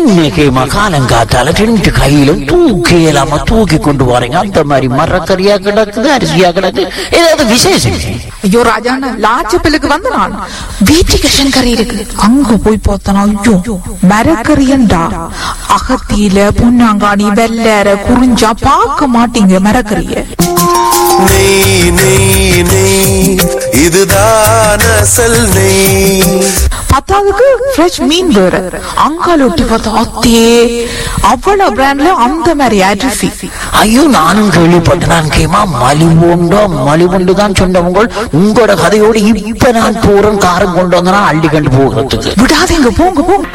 என்னைக்குமா காலங்காத்தால ரெண்டு கையிலும் தூக்கி இல்லாம தூக்கி கொண்டு போறீங்க அந்த மாதிரி மரக்கறியா கிடக்குது அரிசியா கிடக்குது ஏதாவது விசேஷம் ஐயோ ராஜாண்ணா லாச்சப்பிலுக்கு வந்து நான் வீட்டுக்கு கறி இருக்கு அங்க போய் பார்த்தனா ஐயோ மரக்கறியண்டா அகத்தியில பொன்னாங்காணி வெள்ளற குறிஞ்சா பார்க்க மாட்டீங்க மரக்கறிய நெய் நெய் நெய் இதுதான் அசல் நெய் பத்தாவதுக்கு ஃப்ரெஷ் மீன் வேற அங்கால ஒட்டி பார்த்தா அத்தே அவ்வளவு பிராண்ட்ல அந்த மாதிரி அரிசி ஐயோ நானும் கேள்விப்பட்டேன் நான் கேமா மலிவுண்டோ மலிவுண்டு தான் சொன்னவங்க உங்களோட கதையோடு இப்ப நான் போறேன் காரம் கொண்டு வந்தனா அள்ளி கண்டு போகிறதுக்கு விடாதீங்க போங்க போங்க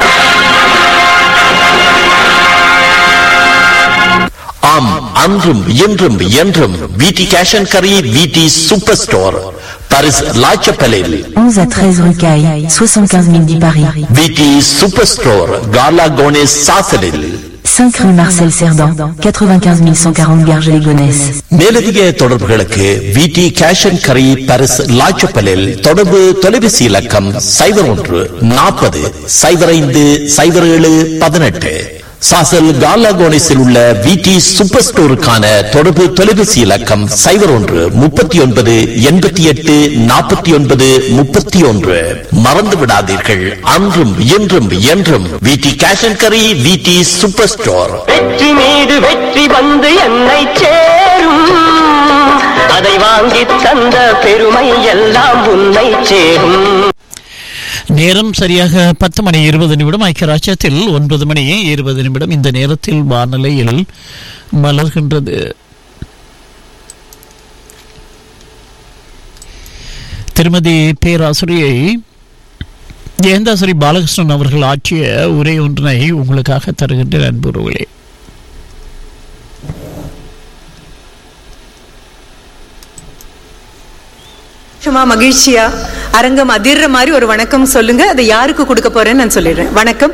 ஆம் அன்றும் இன்றும் என்றும் விடி கேஷ் அண்ட் கரி விடி சூப்பர் ஸ்டோர் பாரிஸ் லாச்சப்பலில் 11 à 13 rue Caille, 75 010 Paris. விடி சூப்பர் ஸ்டோர் காலா கோனேஸ் சாசலில் 5 rue Marcel Cerdan, 95 140 Garges-les-Gonesse. மேலதிக தொடர்புகளுக்கு விடி கேஷ் அண்ட் கரி பாரிஸ் லாச்சப்பலில் தொடர்பு தொலைபேசி இலக்கம் சைபர் ஒன்று நாற்பது சைபர் ஐந்து சைபர் ஏழு பதினெட்டு சாசல் காலா கோனேஸில் உள்ள விடி சூப்பர் ஸ்டோருக்கான தொடர்பு தொலைபேசி இலக்கம் சைபர் ஒன்று முப்பத்தி ஒன்பது எண்பத்தி எட்டு நாற்பத்தி ஒன்பது முப்பத்தி ஒன்று மறந்து விடாதீர்கள் அன்றும் இன்றும் என்றும் விடி கேஷ் அண்ட் கரி விடி சூப்பர் ஸ்டோர் வெற்றி மீது வெற்றி வந்து என்னை சேரும் அதை வாங்கி தந்த பெருமை எல்லாம் உன்னை சேரும் நேரம் சரியாக பத்து மணி இருபது நிமிடம் ஐக்கியராட்சியத்தில் ஒன்பது மணி இருபது நிமிடம் இந்த நேரத்தில் வானிலையில் மலர்கின்றது திருமதி பேராசிரியை ஜெயந்தாசிரி பாலகிருஷ்ணன் அவர்கள் ஆற்றிய உரை ஒன்றினை உங்களுக்காக தருகின்ற அன்புறவுகளே சும்மா மகிழ்ச்சியா அரங்கம் அதிர்ற மாதிரி ஒரு வணக்கம் சொல்லுங்க அதை யாருக்கு கொடுக்க போறேன்னு நான் சொல்லிடுறேன் வணக்கம்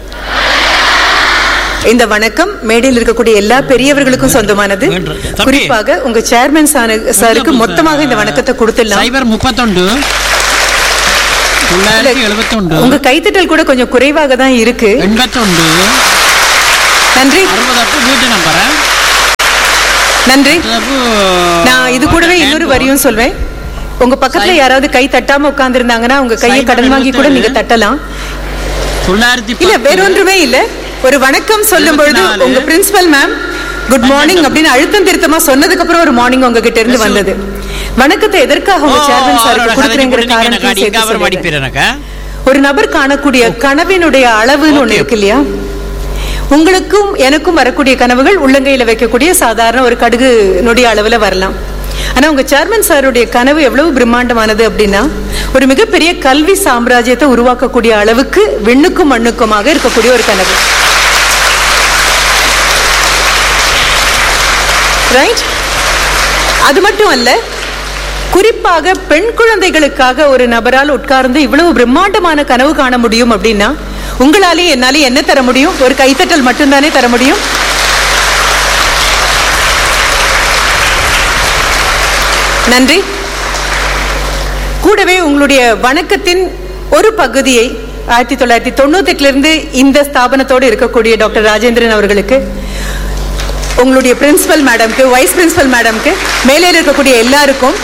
இந்த வணக்கம் மேடையில் இருக்கக்கூடிய எல்லா பெரியவர்களுக்கும் சொந்தமானது தம்பி. குறிப்பாக உங்க சேர்மன் சாருக்கு மொத்தமாக இந்த வணக்கத்தை கொடுத்துடலாம் சைபர் முப்பத்தொண்டு தொள்ளாயிரத்தி எழுபத்தொண்டு உங்க கைத்தட்டல் கூட கொஞ்சம் குறைவாக தான் இருக்கு எண்பத்தொண்டு நன்றி அறுபதப்பு வீட்டு நம்பர் நன்றி நான் இது கூடவே இன்னொரு வரியும் சொல்வேன் உங்க பக்கத்துல யாராவது கை தட்டாம உட்கார்ந்து இருந்தாங்கன்னா உங்க கையை சைபர் கடன் வாங்கி கூட நீங்க எழுபத்தேழு. தட்டலாம் தொள்ளாயிரத்தி இல்ல பத்து. வேறொன்றுமே இல்ல ஒரு வணக்கம் சொல்லும் பொழுது இருபத்தி நாலு. உங்க பிரின்சிபல் மேம் குட் மார்னிங் அப்படின்னு அழுத்தம் திருத்தமா சொன்னதுக்கு அப்புறம் ஒரு மார்னிங் உங்ககிட்ட இருந்து வந்தது வணக்கத்தை எதற்காக உங்க ஓ, சேர்மன் அவரோட சாருக்கு கதைக்கு கொடுக்குறேங்கிற கூட நீங்க எனக்கு காரணத்தையும் அடிக்க சேர்த்து அவர் சொல்லிடுறேன். படிப்பீர் எனக்கு ஒரு நபர் காணக்கூடிய கனவினுடைய அளவுன்னு ஒண்ணு Okay. இருக்கு இல்லையா உங்களுக்கும் எனக்கும் வரக்கூடிய கனவுகள் உள்ளங்கையில வைக்கக்கூடிய சாதாரண ஒரு கடுகு நொடி அளவுல வரலாம் ஆனா உங்க சேர்மன் சாருடைய கனவு எவ்வளவு பிரம்மாண்டமானது அப்படின்னா ஒரு மிகப்பெரிய கல்வி சாம்ராஜ்யத்தை உருவாக்கக்கூடிய அளவுக்கு விண்ணுக்கும் மண்ணுக்குமாக இருக்கக்கூடிய ஒரு கனவு ரைட் அது மட்டும் அல்ல குறிப்பாக பெண் குழந்தைகளுக்காக ஒரு நபரால் உட்கார்ந்து இவ்வளவு பிரம்மாண்டமான கனவு காண முடியும் அப்படின்னா உங்களாலே என்னாலே என்ன தர முடியும் ஒரு கைத்தட்டல் மட்டும்தானே தர முடியும் நன்றி கூடவே உங்களுடைய வணக்கத்தின் ஒரு பகுதியை ஆயிரத்தி தொள்ளாயிரத்தி தொண்ணூத்தி எட்டுல இருந்து இந்த ஸ்தாபனத்தோடு இருக்கக்கூடிய டாக்டர் ராஜேந்திரன் அவர்களுக்கு உங்களுடைய பிரின்சிபல் மேடம்க்கு வைஸ் பிரின்சிபல் மேடம்க்கு மேலே இருக்கக்கூடிய எல்லாருக்கும்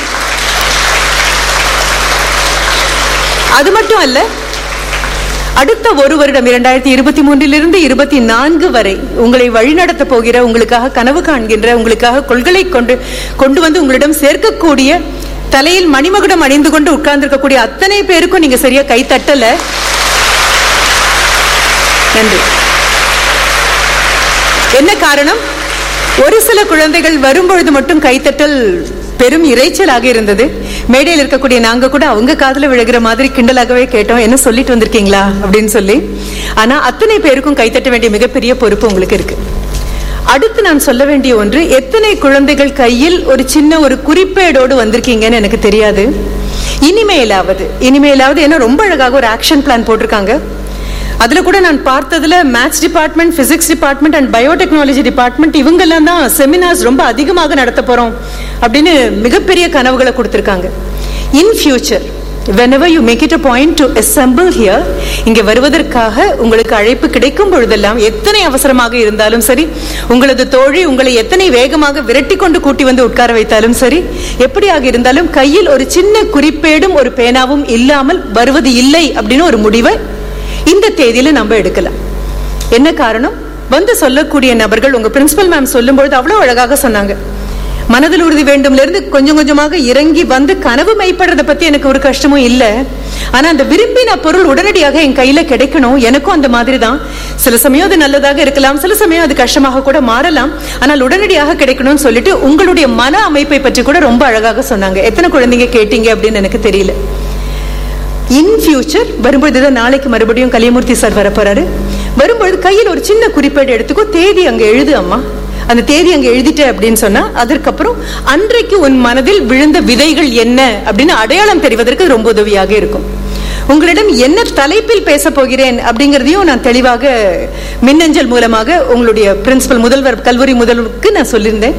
அது மட்டும் அல்ல அடுத்த ஒரு வருடம் இரண்டாயிரத்தி இருபத்தி மூன்றிலிருந்து இருபத்தி நான்கு வரை உங்களை வழிநடத்த போகிற உங்களுக்காக கனவு காண்கின்ற உங்களுக்காக கொள்களை கொண்டு கொண்டு வந்து உங்களிடம் சேர்க்கக்கூடிய தலையில் மணிமகுடம் அணிந்து கொண்டு உட்கார்ந்திருக்கக்கூடிய அத்தனை பேருக்கும் நீங்க சரியா கை தட்டல நன்றி என்ன காரணம் ஒரு சில குழந்தைகள் வரும்பொழுது மட்டும் கைத்தட்டல் பெரும் இரைச்சலாக இருந்தது மேடையில் இருக்கக்கூடிய நாங்க கூட அவங்க காதுல விழுகிற மாதிரி கிண்டலாகவே கேட்டோம் என்ன சொல்லிட்டு வந்திருக்கீங்களா அப்படின்னு சொல்லி ஆனா அத்தனை பேருக்கும் கைத்தட்ட வேண்டிய மிகப்பெரிய பொறுப்பு உங்களுக்கு இருக்கு அடுத்து நான் சொல்ல வேண்டிய ஒன்று எத்தனை குழந்தைகள் கையில் ஒரு சின்ன ஒரு குறிப்பேடோடு வந்திருக்கீங்கன்னு எனக்கு தெரியாது இனிமேலாவது இனிமேலாவது ஏன்னா ரொம்ப அழகாக ஒரு ஆக்ஷன் பிளான் போட்டிருக்காங்க அதுல கூட நான் பார்த்ததுல maths department physics department and biotechnology department இவங்கெல்லாம் தான் செமினார்ஸ் ரொம்ப அதிகமாக நடத்த போறோம் அப்படின்னு மிகப்பெரிய கனவுகளை கொடுத்திருக்காங்க in future whenever you make it a point to assemble here இங்க வருவதற்காக உங்களுக்கு அழைப்பு கிடைக்கும் பொழுதெல்லாம் எத்தனை அவசரமாக இருந்தாலும் சரி உங்களது தோழி உங்களை எத்தனை வேகமாக விரட்டி கொண்டு கூட்டி வந்து உட்கார வைத்தாலும் சரி எப்படியாக இருந்தாலும் கையில் ஒரு சின்ன குறிப்பேடும் ஒரு பேனாவும் இல்லாமல் வருவது இல்லை அப்படின்னு ஒரு முடிவை இந்த தேதியில நம்ம எடுக்கலாம் என்ன காரணம் வந்து சொல்லக்கூடிய நபர்கள் உங்க பிரின்சிபல் மேம் சொல்லும்பொழுது அவ்வளவு அழகாக சொன்னாங்க மனதில் உறுதி வேண்டும்ல இருந்து கொஞ்சம் கொஞ்சமாக இறங்கி வந்து கனவு மைப்படுறத பத்தி எனக்கு ஒரு கஷ்டமும் இல்ல ஆனா அந்த விரும்பின பொருள் உடனடியாக என் கையில கிடைக்கணும் எனக்கும் அந்த மாதிரி தான் சில சமயம் அது நல்லதாக இருக்கலாம் சில சமயம் அது கஷ்டமாக கூட மாறலாம் ஆனால் உடனடியாக கிடைக்கணும்னு சொல்லிட்டு உங்களுடைய மன அமைப்பை பற்றி கூட ரொம்ப அழகாக சொன்னாங்க எத்தனை குழந்தைங்க கேட்டீங்க அப்படின்னு எனக்கு தெரியல இன் ஃபியூச்சர் வரும்பொழுது தான் நாளைக்கு மறுபடியும் கலியமூர்த்தி சார் வர போறாரு வரும்பொழுது கையில் ஒரு சின்ன குறிப்பேடு எடுத்துக்கோ தேதி அங்க எழுது அம்மா அந்த தேதி அங்க எழுதிட்ட அப்படின்னு சொன்னா அதற்கப்புறம் அன்றைக்கு உன் மனதில் விழுந்த விதைகள் என்ன அப்படின்னு அடையாளம் தெரிவதற்கு ரொம்ப உதவியாக இருக்கும் உங்களிடம் என்ன தலைப்பில் பேச போகிறேன் அப்படிங்கறதையும் நான் தெளிவாக மின்னஞ்சல் மூலமாக உங்களுடைய பிரின்சிபல் முதல்வர் கல்லூரி முதல்வருக்கு நான் சொல்லியிருந்தேன்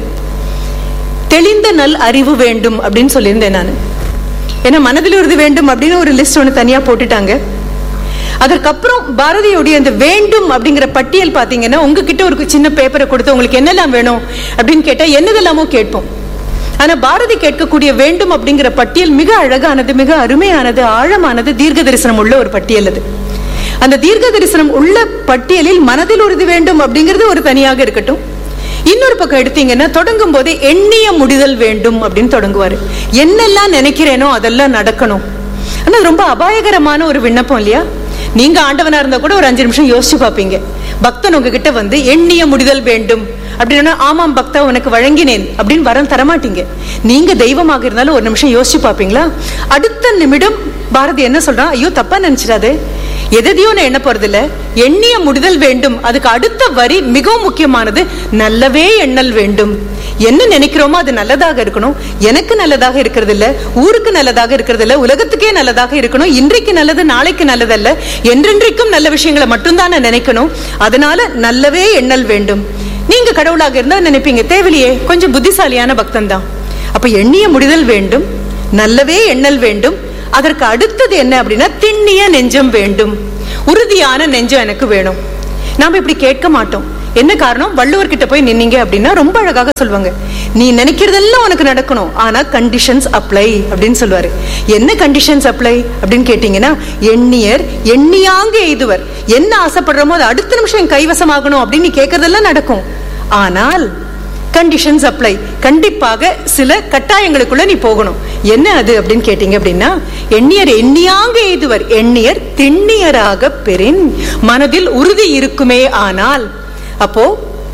தெளிந்த நல் அறிவு வேண்டும் அப்படின்னு சொல்லியிருந்தேன் நான் ஏன்னா மனதில் உறுதி வேண்டும் அப்படின்னு ஒரு லிஸ்ட் ஒன்று தனியா போட்டுட்டாங்க அதற்கப்புறம் பாரதியுடைய அந்த வேண்டும் அப்படிங்கிற பட்டியல் பாத்தீங்கன்னா உங்ககிட்ட ஒரு சின்ன பேப்பரை கொடுத்து உங்களுக்கு என்னெல்லாம் வேணும் அப்படின்னு கேட்டா என்னதெல்லாமோ கேட்போம் ஆனா பாரதி கேட்கக்கூடிய வேண்டும் அப்படிங்கிற பட்டியல் மிக அழகானது மிக அருமையானது ஆழமானது தீர்க்க தரிசனம் உள்ள ஒரு பட்டியல் அது அந்த தீர்க்க தரிசனம் உள்ள பட்டியலில் மனதில் உறுதி வேண்டும் அப்படிங்கிறது ஒரு தனியாக இருக்கட்டும் இன்னொரு பக்கம் எடுத்தீங்கன்னா தொடங்கும் போதே எண்ணிய முடிதல் வேண்டும் அப்படின்னு தொடங்குவாரு என்னெல்லாம் நினைக்கிறேனோ அதெல்லாம் நடக்கணும் ஆனா அது ரொம்ப அபாயகரமான ஒரு விண்ணப்பம் இல்லையா நீங்க ஆண்டவனா இருந்தா கூட ஒரு அஞ்சு நிமிஷம் யோசிச்சு பார்ப்பீங்க பக்தன் உங்ககிட்ட வந்து எண்ணிய முடிதல் வேண்டும் அப்படின்னா ஆமாம் பக்தா உனக்கு வழங்கினேன் அப்படின்னு வரம் தரமாட்டீங்க நீங்க தெய்வமாக இருந்தாலும் ஒரு நிமிஷம் யோசிச்சு பார்ப்பீங்களா அடுத்த நிமிடம் பாரதி என்ன சொல்றான் ஐயோ தப்பா நினைச்சிடாதே எதையோ நான் எண்ண போறது இல்ல எண்ணிய முடிதல் வேண்டும் அதுக்கு அடுத்த வரி மிகவும் முக்கியமானது நல்லவே எண்ணல் வேண்டும் என்ன நினைக்கிறோமோ அது நல்லதாக இருக்கணும் எனக்கு நல்லதாக இருக்கிறது இல்ல ஊருக்கு நல்லதாக இருக்கிறது இல்ல உலகத்துக்கே நல்லதாக இருக்கணும் இன்றைக்கு நல்லது நாளைக்கு நல்லதல்ல என்றென்றைக்கும் நல்ல விஷயங்களை மட்டும்தான் நான் நினைக்கணும் அதனால நல்லவே எண்ணல் வேண்டும் நீங்க கடவுளாக இருந்தா நினைப்பீங்க தேவையில்லையே கொஞ்சம் புத்திசாலியான பக்தன் தான் அப்ப எண்ணிய முடிதல் வேண்டும் நல்லவே எண்ணல் வேண்டும் அதற்கு அடுத்தது என்ன அப்படின்னா திண்ணிய நெஞ்சம் வேண்டும் உறுதியான நெஞ்சம் எனக்கு வேணும் நாம இப்படி கேட்க மாட்டோம் என்ன காரணம் வள்ளுவர் கிட்ட போய் நின்னீங்க அப்படின்னா ரொம்ப அழகாக சொல்லுவாங்க நீ நினைக்கிறதெல்லாம் உனக்கு நடக்கணும் ஆனா கண்டிஷன்ஸ் அப்ளை அப்படின்னு சொல்லுவாரு என்ன கண்டிஷன்ஸ் அப்ளை அப்படின்னு கேட்டீங்கன்னா எண்ணியர் எண்ணியாங்க எய்துவர் என்ன ஆசைப்படுறோமோ அது அடுத்த நிமிஷம் என் கைவசமாகணும் அப்படின்னு நீ கேட்கறதெல்லாம் நடக்கும் ஆனால் கண்டிஷன்ஸ் அப்ளை கண்டிப்பாக சில கட்டாயங்களுக்குள்ள நீ போகணும் என்ன அது அப்படின்னு கேட்டீங்க அப்படின்னா எண்ணியர் எண்ணியாங்க எய்துவர் எண்ணியர் திண்ணியராக பெறின் மனதில் உறுதி இருக்குமே ஆனால் அப்போ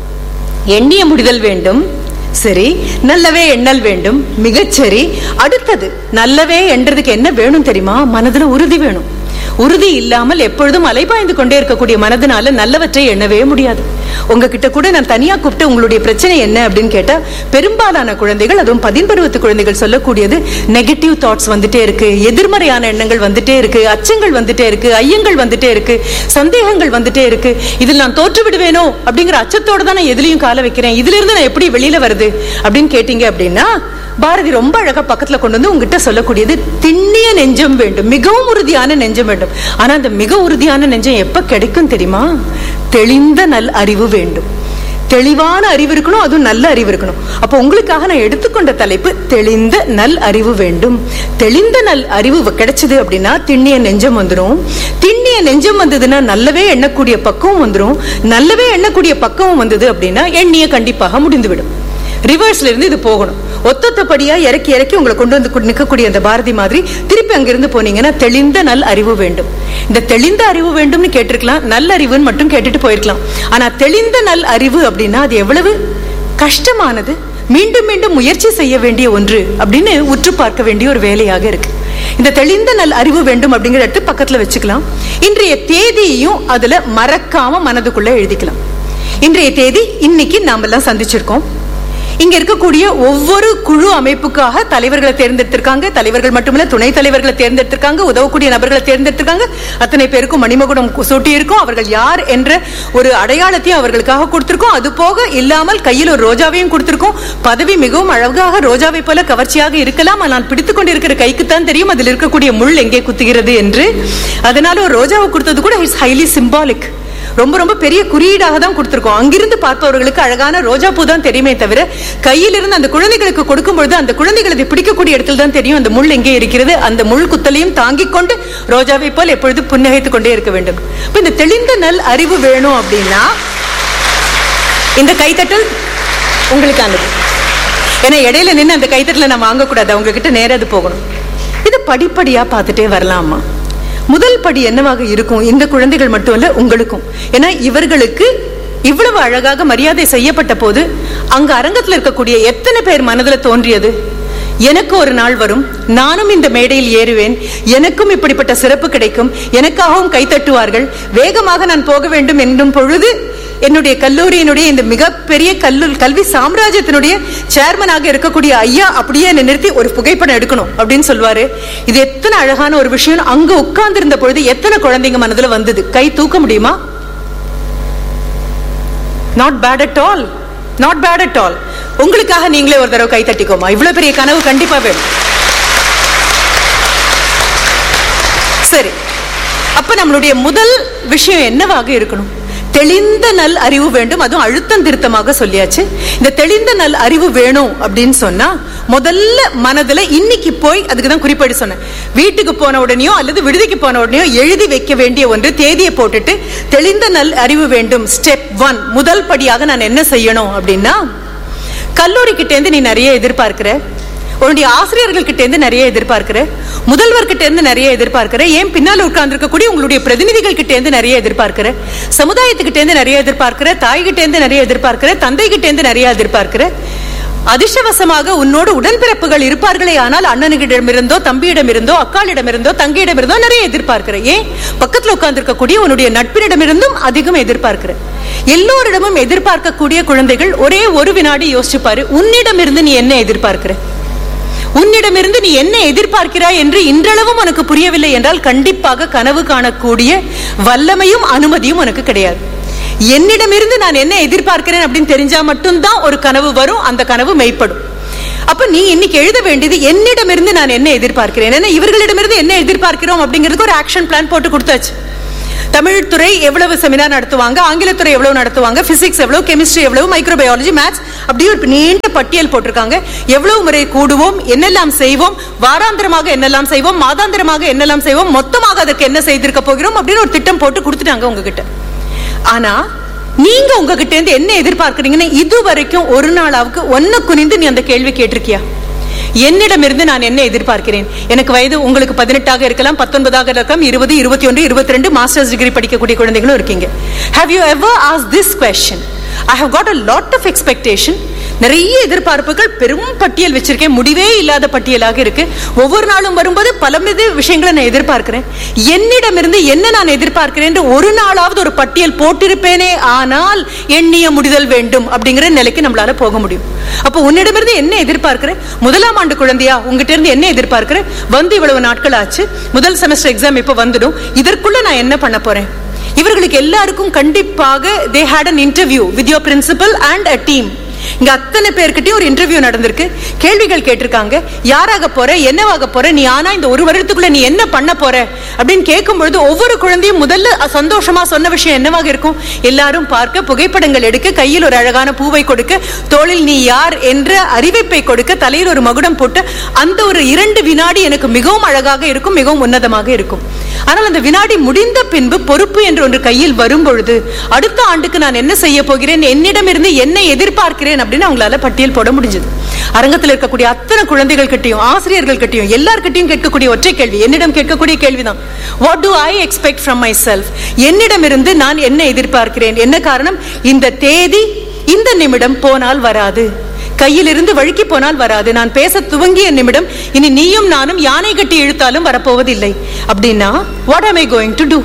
எண்ணிய முடிதல் வேண்டும் சரி நல்லவே எண்ணல் வேண்டும் மிகச்சரி அடுத்தது நல்லவே என்றதுக்கு என்ன வேணும் தெரியுமா மனதுல உறுதி வேணும் உறுதி இல்லாமல் எப்பொழுதும் அலைபாய்ந்து கொண்டே இருக்கக்கூடிய மனதினால நல்லவற்றை எண்ணவே முடியாது உங்ககிட்ட கூட நான் தனியா கூப்பிட்டு உங்களுடைய பிரச்சனை என்ன அப்படின்னு கேட்டா பெரும்பாலான குழந்தைகள் அதுவும் பதின்பருவத்து குழந்தைகள் சொல்லக்கூடியது நெகட்டிவ் தாட்ஸ் வந்துட்டே இருக்கு எதிர்மறையான எண்ணங்கள் வந்துட்டே இருக்கு அச்சங்கள் வந்துட்டே இருக்கு ஐயங்கள் வந்துட்டே இருக்கு சந்தேகங்கள் வந்துட்டே இருக்கு இதில் நான் தோற்று விடுவேனோ அப்படிங்கிற அச்சத்தோட தான் நான் எதுலயும் கால வைக்கிறேன் இதுல இருந்து நான் எப்படி வெளியில வருது அப்படின்னு கேட்டீங்க அப்படின்னா பாரதி ரொம்ப அழகா பக்கத்துல கொண்டு வந்து உங்ககிட்ட சொல்லக்கூடியது திண்ணிய நெஞ்சம் வேண்டும் மிகவும் உறுதியான நெஞ்சம் வேண்டும் ஆனா அந்த மிக உறுதியான நெஞ்சம் எப்ப கிடைக்கும் தெரியுமா தெளிந்த நல் அறிவு வேண்டும் தெளிவான அறிவு இருக்கணும் அதுவும் நல்ல அறிவு இருக்கணும் அப்போ உங்களுக்காக நான் எடுத்துக்கொண்ட தலைப்பு தெளிந்த நல் அறிவு வேண்டும் தெளிந்த நல் அறிவு கிடைச்சது அப்படின்னா திண்ணிய நெஞ்சம் வந்துடும் திண்ணிய நெஞ்சம் வந்ததுன்னா நல்லவே எண்ணக்கூடிய பக்குவம் வந்துடும் நல்லவே எண்ணக்கூடிய பக்குவம் வந்தது அப்படின்னா எண்ணிய கண்டிப்பாக முடிந்துவிடும் ரிவர்ஸ்ல இருந்து இது போகணும் ஒத்தொத்தப்படியா இறக்கி இறக்கி உங்களை கொண்டு வந்து கு- நிக்கக்கூடிய அந்த பாரதி மாதிரி திருப்பி அங்கிருந்து போனீங்கன்னா தெளிந்த நல் அறிவு வேண்டும் இந்த தெளிந்த அறிவு வேண்டும்னு கேட்டிருக்கலாம் நல்ல அறிவுன்னு மட்டும் கேட்டுட்டு போயிருக்கலாம் ஆனா தெளிந்த நல் அறிவு அப்படின்னா அது எவ்வளவு கஷ்டமானது மீண்டும் மீண்டும் முயற்சி செய்ய வேண்டிய ஒன்று அப்படின்னு உற்று பார்க்க வேண்டிய ஒரு வேலையாக இருக்கு இந்த தெளிந்த நல் அறிவு வேண்டும் அப்படிங்கிற இடத்து பக்கத்துல வச்சுக்கலாம் இன்றைய தேதியையும் அதுல மறக்காம மனதுக்குள்ள எழுதிக்கலாம் இன்றைய தேதி இன்னைக்கு நாம எல்லாம் சந்திச்சிருக்கோம் இங்க இருக்கக்கூடிய ஒவ்வொரு குழு அமைப்புக்காக தலைவர்களை தேர்ந்தெடுத்திருக்காங்க தலைவர்கள் மட்டுமல்ல துணை தலைவர்களை தேர்ந்தெடுத்திருக்காங்க உதவக்கூடிய நபர்களை தேர்ந்தெடுத்திருக்காங்க அத்தனை பேருக்கும் மணிமகுடம் சூட்டி இருக்கும் அவர்கள் யார் என்ற ஒரு அடையாளத்தையும் அவர்களுக்காக கொடுத்திருக்கோம் அது போக இல்லாமல் கையில் ஒரு ரோஜாவையும் கொடுத்திருக்கோம் பதவி மிகவும் அழகாக ரோஜாவை போல கவர்ச்சியாக இருக்கலாம் ஆனால் பிடித்துக் கொண்டிருக்கிற கைக்குத்தான் தெரியும் அதில் இருக்கக்கூடிய முள் எங்கே குத்துகிறது என்று அதனால ஒரு ரோஜாவை கொடுத்தது கூட இட்ஸ் ஹைலி சிம்பாலிக் ரொம்ப ரொம்ப பெரிய குறியீடாக தான் கொடுத்திருக்கோம் அங்கிருந்து பார்ப்பவர்களுக்கு அழகான ரோஜா பூ தான் தெரியுமே தவிர கையில் இருந்து அந்த குழந்தைகளுக்கு கொடுக்கும் பொழுது அந்த குழந்தைகள் அதை பிடிக்கக்கூடிய இடத்துல தான் தெரியும் அந்த முள் எங்கே இருக்கிறது அந்த முள் குத்தலையும் தாங்கிக் கொண்டு ரோஜாவை போல் எப்பொழுது புன்னகைத்துக் கொண்டே இருக்க வேண்டும் இப்ப இந்த தெளிந்த நல் அறிவு வேணும் அப்படின்னா இந்த கைத்தட்டல் உங்களுக்கானது ஏன்னா இடையில நின்று அந்த கைத்தட்டல நம்ம வாங்கக்கூடாது அவங்க கிட்ட நேரா அது போகணும் இது படிப்படியா பார்த்துட்டே வரலாமா முதல் படி என்னவாக இருக்கும் இந்த குழந்தைகள் மட்டும் இல்ல உங்களுக்கும் ஏன்னா இவர்களுக்கு இவ்வளவு அழகாக மரியாதை செய்யப்பட்ட போது அங்க அரங்கத்துல இருக்கக்கூடிய எத்தனை பேர் மனதுல தோன்றியது எனக்கு ஒரு நாள் வரும் நானும் இந்த மேடையில் ஏறுவேன் எனக்கும் இப்படிப்பட்ட சிறப்பு கிடைக்கும் எனக்காகவும் கைத்தட்டுவார்கள் வேகமாக நான் போக வேண்டும் என்னும் பொழுது என்னுடைய கல்லூரியினுடைய இந்த மிகப்பெரிய கல்லு கல்வி சாம்ராஜ்யத்தினுடைய சேர்மனாக இருக்கக்கூடிய ஐயா அப்படியே என்னை நிறுத்தி ஒரு புகைப்படம் எடுக்கணும் அப்படின்னு சொல்லுவாரு இது எத்தனை அழகான ஒரு விஷயம் அங்க உட்கார்ந்து இருந்த பொழுது எத்தனை குழந்தைங்க மனதுல வந்தது கை தூக்க முடியுமா not bad at all not bad at all உங்களுக்காக நீங்களே ஒரு தடவை கை தட்டிக்கோமா இவ்வளவு பெரிய கனவு கண்டிப்பா வேணும் சரி அப்ப நம்மளுடைய முதல் விஷயம் என்னவாக இருக்கணும் தெளிந்த நல் அறிவு வேண்டும் அதுவும் அழுத்தம் திருத்தமாக சொல்லியாச்சு இந்த தெளிந்த நல் அறிவு வேணும் அப்படின்னு சொன்னா முதல்ல மனதுல இன்னைக்கு போய் அதுக்கு தான் குறிப்பேடு சொன்னேன் வீட்டுக்கு போன உடனேயோ அல்லது விடுதிக்கு போன உடனேயோ எழுதி வைக்க வேண்டிய ஒன்று தேதியை போட்டுட்டு தெளிந்த நல் அறிவு வேண்டும் ஸ்டெப் ஒன் முதல் படியாக நான் என்ன செய்யணும் அப்படின்னா கல்லூரி கிட்ட இருந்து நீ நிறைய எதிர்பார்க்கிற உன்னுடைய ஆசிரியர்கள் கிட்ட இருந்து நிறைய எதிர்பார்க்கிற முதல்வர் கிட்ட இருந்து நிறைய எதிர்பார்க்கிற ஏன் பின்னால் உட்கார்ந்து இருக்கக்கூடிய உங்களுடைய பிரதிநிதிகள் கிட்ட இருந்து நிறைய எதிர்பார்க்கிற சமுதாயத்துக்கிட்ட இருந்து நிறைய எதிர்பார்க்கிற தாய் கிட்ட இருந்து நிறைய எதிர்பார்க்கிற தந்தை கிட்ட இருந்து நிறைய எதிர்பார்க்கிற அதிர்ஷ்டவசமாக உன்னோடு உடன்பிறப்புகள் இருப்பார்களே ஆனால் அண்ணனுக்கிடமிருந்தோ தம்பியிடமிருந்தோ அக்காளிடமிருந்தோ தங்கியிடமிருந்தோ நிறைய எதிர்பார்க்கிற ஏன் பக்கத்துல உட்கார்ந்து இருக்கக்கூடிய உன்னுடைய நட்பினிடமிருந்தும் அதிகம் எதிர்பார்க்கிற எல்லோரிடமும் எதிர்பார்க்கக்கூடிய குழந்தைகள் ஒரே ஒரு வினாடி யோசிச்சு பாரு உன்னிடமிருந்து நீ என்ன எதிர்பார்க்கிற உன்னிடமிருந்து நீ என்ன எதிர்பார்க்கிறாய் என்று இன்றளவும் உனக்கு புரியவில்லை என்றால் கண்டிப்பாக கனவு காணக்கூடிய வல்லமையும் அனுமதியும் உனக்கு கிடையாது என்னிடமிருந்து நான் என்ன எதிர்பார்க்கிறேன் அப்படின்னு தெரிஞ்சா மட்டும்தான் ஒரு கனவு வரும் அந்த கனவு மெய்ப்படும் அப்ப நீ இன்னைக்கு எழுத வேண்டியது என்னிடமிருந்து நான் என்ன எதிர்பார்க்கிறேன் ஏன்னா இவர்களிடமிருந்து என்ன எதிர்பார்க்கிறோம் அப்படிங்கிறதுக்கு ஒரு ஆக்ஷன் பிளான் போட்டு கொடுத்தாச்சு தமிழ் துறை எவ்வளவு செமினார் நடத்துவாங்க ஆங்கிலத்துறை எவ்வளவு நடத்துவாங்க பிசிக்ஸ் எவ்வளவு கெமிஸ்ட்ரி எவ்வளவு மைக்ரோபயாலஜி மேத்ஸ் அப்படியே ஒரு நீண்ட பட்டியல் போட்டிருக்காங்க எவ்வளவு முறை கூடுவோம் என்னெல்லாம் செய்வோம் வாராந்திரமாக என்னெல்லாம் செய்வோம் மாதாந்திரமாக என்னெல்லாம் செய்வோம் மொத்தமாக அதற்கு என்ன செய்திருக்க போகிறோம் அப்படின்னு ஒரு திட்டம் போட்டு கொடுத்துட்டாங்க உங்ககிட்ட ஆனா நீங்க உங்ககிட்ட இருந்து என்ன எதிர்பார்க்கறீங்கன்னு இது வரைக்கும் ஒரு நாளாவுக்கு ஒன்னு குனிந்து நீ அந்த கேள்வி கேட்டிருக்கியா என்னிடமிருந்து நான் என்ன எதிர்பார்க்கிறேன் எனக்கு வயது உங்களுக்கு பதினெட்டாக இருக்கலாம் பத்தொன்பதாக இருக்கலாம் இருபது இருபத்தி ஒன்று இருபத்தி ரெண்டு மாஸ்டர்ஸ் டிகிரி படிக்கக்கூடிய குழந்தைகளும் இருக்கீங்க have you ever ask this question I have got a lot of expectation நிறைய எதிர்பார்ப்புகள் பெரும் பட்டியல் வச்சிருக்கேன் முடிவே இல்லாத பட்டியலாக இருக்கு ஒவ்வொரு நாளும் வரும்போது பல வித விஷயங்களை நான் எதிர்பார்க்கிறேன் என்னிடமிருந்து என்ன நான் எதிர்பார்க்கிறேன் என்று ஒரு நாளாவது ஒரு பட்டியல் போட்டிருப்பேனே ஆனால் எண்ணிய முடிதல் வேண்டும் அப்படிங்கிற நிலைக்கு நம்மளால போக முடியும் அப்போ உன்னிடமிருந்து என்ன எதிர்பார்க்கிற முதலாம் ஆண்டு குழந்தையா உங்ககிட்ட இருந்து என்ன எதிர்பார்க்கிற வந்து இவ்வளவு நாட்கள் ஆச்சு முதல் செமஸ்டர் எக்ஸாம் இப்ப வந்துடும் இதற்குள்ள நான் என்ன பண்ண போறேன் இவர்களுக்கு எல்லாருக்கும் கண்டிப்பாக they had an interview with your principal and a team இங்க அத்தனை பேர்கிட்டயும் ஒரு இன்டர்வியூ நடந்திருக்கு கேள்விகள் கேட்டிருக்காங்க யாராக போற என்னவாக போற நீ ஆனா இந்த ஒரு வருடத்துக்குள்ள நீ என்ன பண்ண போற அப்படின்னு கேட்கும் பொழுது ஒவ்வொரு குழந்தையும் முதல்ல சந்தோஷமா சொன்ன விஷயம் என்னவாக இருக்கும் எல்லாரும் பார்க்க புகைப்படங்கள் எடுக்க கையில் ஒரு அழகான பூவை கொடுக்க தோளில் நீ யார் என்ற அறிவிப்பை கொடுக்க தலையில் ஒரு மகுடம் போட்டு அந்த ஒரு இரண்டு வினாடி எனக்கு மிகவும் அழகாக இருக்கும் மிகவும் உன்னதமாக இருக்கும் ஆனால் அந்த வினாடி முடிந்த பின்பு பொறுப்பு என்று ஒன்று கையில் வரும் பொழுது அடுத்த ஆண்டுக்கு நான் என்ன செய்ய போகிறேன் என்னிடமிருந்து என்ன எதிர்பார்க்கிறேன் அப்படின்னு அவங்களால பட்டியல் போட முடிஞ்சது அரங்கத்தில் இருக்கக்கூடிய அத்தனை குழந்தைகள் கிட்டையும் ஆசிரியர்கள் கிட்டையும் எல்லார்கிட்டையும் கேட்கக்கூடிய ஒற்றை கேள்வி என்னிடம் கேட்கக்கூடிய கேள்விதான் what do I expect from myself என்னிடமிருந்து நான் என்ன எதிர்பார்க்கிறேன் என்ன காரணம் இந்த தேதி இந்த நிமிடம் போனால் வராது கையிலிருந்து வழுக்கி போனால் வராது நான் பேச துவங்கிய நிமிடம் இனி நீயும் நானும் யானை கட்டி இழுத்தாலும் வரப்போவதில்லை அப்படின்னா what am I going to do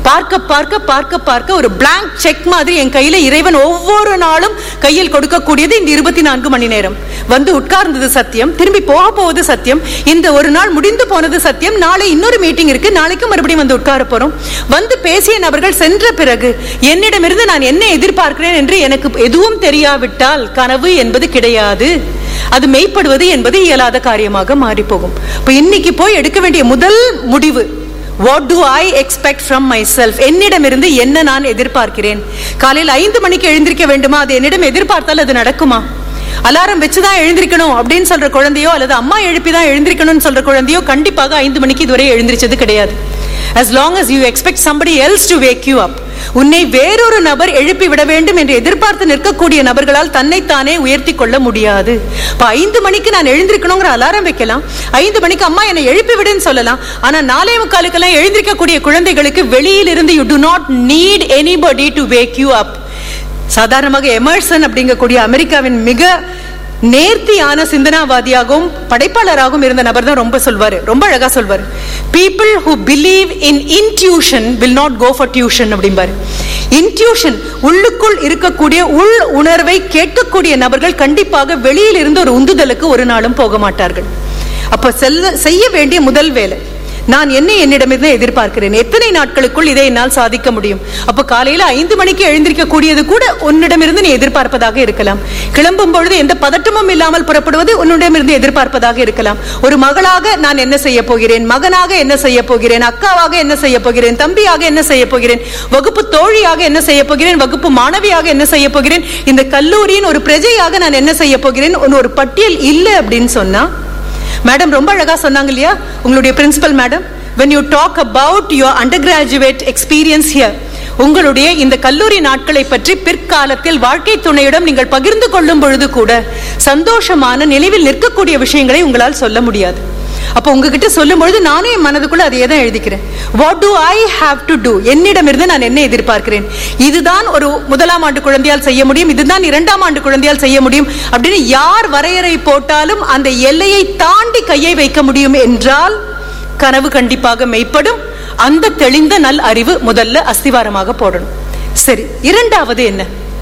பார்க்க பார்க்க பார்க்க பார்க்க ஒரு blank செக் மாதிரி என் கையில இறைவன் ஒவ்வொரு நாளும் கையில் கொடுக்கக்கூடியது இந்த இருபத்தி நான்கு மணி நேரம் வந்து உட்கார்ந்தது சத்தியம் திரும்பி போக போவது சத்தியம் இந்த ஒரு நாள் முடிந்து போனது சத்தியம் நாளை இன்னொரு மீட்டிங் இருக்கு நாளைக்கு மறுபடியும் வந்து உட்கார போறோம் வந்து பேசிய நபர்கள் சென்ற பிறகு என்னிடமிருந்து நான் என்ன எதிர்பார்க்கிறேன் என்று எனக்கு எதுவும் தெரியாவிட்டால் கனவு என்பது கிடையாது அது மெய்ப்படுவது என்பது இயலாத காரியமாக மாறி போகும் இப்ப இன்னைக்கு போய் எடுக்க வேண்டிய முதல் முடிவு what do I expect from myself என்னிடமிருந்து என்ன நான் எதிர்பார்க்கிறேன் காலையில் ஐந்து மணிக்கு எழுந்திருக்க வேண்டுமா அது என்னிடம் எதிர்பார்த்தால் அது நடக்குமா அலாரம் வச்சுதான் எழுந்திருக்கணும் அப்படின்னு சொல்ற குழந்தையோ அல்லது அம்மா எழுப்பி தான் எழுந்திருக்கணும்னு சொல்ற குழந்தையோ கண்டிப்பாக ஐந்து மணிக்கு இதுவரை எழுந்திரிச்சது கிடையாது as long as you expect somebody else to wake you up உன்னை வேறொரு நபர் எழுப்பி விட வேண்டும் என்று எதிர்பார்த்து நிற்கக்கூடிய நபர்களால் தன்னைத்தானே உயர்த்தி கொள்ள முடியாது இப்ப ஐந்து மணிக்கு நான் எழுந்திருக்கணுங்கிற அலாரம் வைக்கலாம் ஐந்து மணிக்கு அம்மா என்னை எழுப்பி விடுன்னு சொல்லலாம் ஆனா நாலே முக்காலுக்கெல்லாம் எழுந்திருக்கக்கூடிய குழந்தைகளுக்கு வெளியில் இருந்து you do not need anybody to wake you up சாதாரணமாக எமர்சன் அப்படிங்கக்கூடிய அமெரிக்காவின் மிக நேர்த்தியான சிந்தனாவாதியாகவும் படைப்பாளராகவும் இருந்த நபர் தான் ரொம்ப சொல்வாரு ரொம்ப அழகா சொல்வாரு people who believe in intuition will not go for tuition அப்படிம்பாரு இன்ட்யூஷன் உள்ளுக்குள் இருக்கக்கூடிய உள் உணர்வை கேட்கக்கூடிய நபர்கள் கண்டிப்பாக வெளியில் இருந்து ஒரு உந்துதலுக்கு ஒரு நாளும் போக மாட்டார்கள் அப்ப செல்ல செய்ய வேண்டிய முதல் வேலை நான் என்ன என்னிடமிருந்து எதிர்பார்க்கிறேன் எத்தனை நாட்களுக்குள் இதை என்னால் சாதிக்க முடியும் அப்ப காலையில ஐந்து மணிக்கு எழுந்திருக்க கூடியது கூட உன்னிடமிருந்து நீ எதிர்பார்ப்பதாக இருக்கலாம் கிளம்பும் பொழுது எந்த பதட்டமும் இல்லாமல் புறப்படுவது உன்னிடமிருந்து எதிர்பார்ப்பதாக இருக்கலாம் ஒரு மகளாக நான் என்ன செய்ய போகிறேன் மகனாக என்ன செய்ய போகிறேன் அக்காவாக என்ன செய்ய போகிறேன் தம்பியாக என்ன செய்ய போகிறேன் வகுப்பு தோழியாக என்ன செய்ய போகிறேன் வகுப்பு மாணவியாக என்ன செய்ய போகிறேன் இந்த கல்லூரியின் ஒரு பிரஜையாக நான் என்ன செய்ய போகிறேன் ஒரு பட்டியல் இல்லை அப்படின்னு சொன்னா மேடம் ரொம்ப அழகா சொன்னாங்க இல்லையா உங்களுடைய principal madam when you talk about your undergraduate experience here உங்களுடைய இந்த கல்லூரி நாட்களை பற்றி பிற்காலத்தில் வாழ்க்கை துணையிடம் நீங்கள் பகிர்ந்து கொள்ளும் பொழுது கூட சந்தோஷமான நினைவில் நிற்கக்கூடிய விஷயங்களை உங்களால் சொல்ல முடியாது அப்போ உங்ககிட்ட சொல்லும் பொழுது நானே என் மனதுக்குள்ள அதையே தான் எழுதிக்கிறேன் what do I have to do என்னிடமிருந்து நான் என்ன எதிர்பார்க்கிறேன் இதுதான் ஒரு முதலாம் ஆண்டு குழந்தையால் செய்ய முடியும் இதுதான் இரண்டாம் ஆண்டு குழந்தையால் செய்ய முடியும் அப்படின்னு யார் வரையறை போட்டாலும் அந்த எல்லையை தாண்டி கையை வைக்க முடியும் என்றால் கனவு கண்டிப்பாக மெய்ப்படும் அந்த தெளிந்த நல் அறிவு முதல்ல அஸ்திவாரமாக போடணும் சரி இரண்டாவது என்ன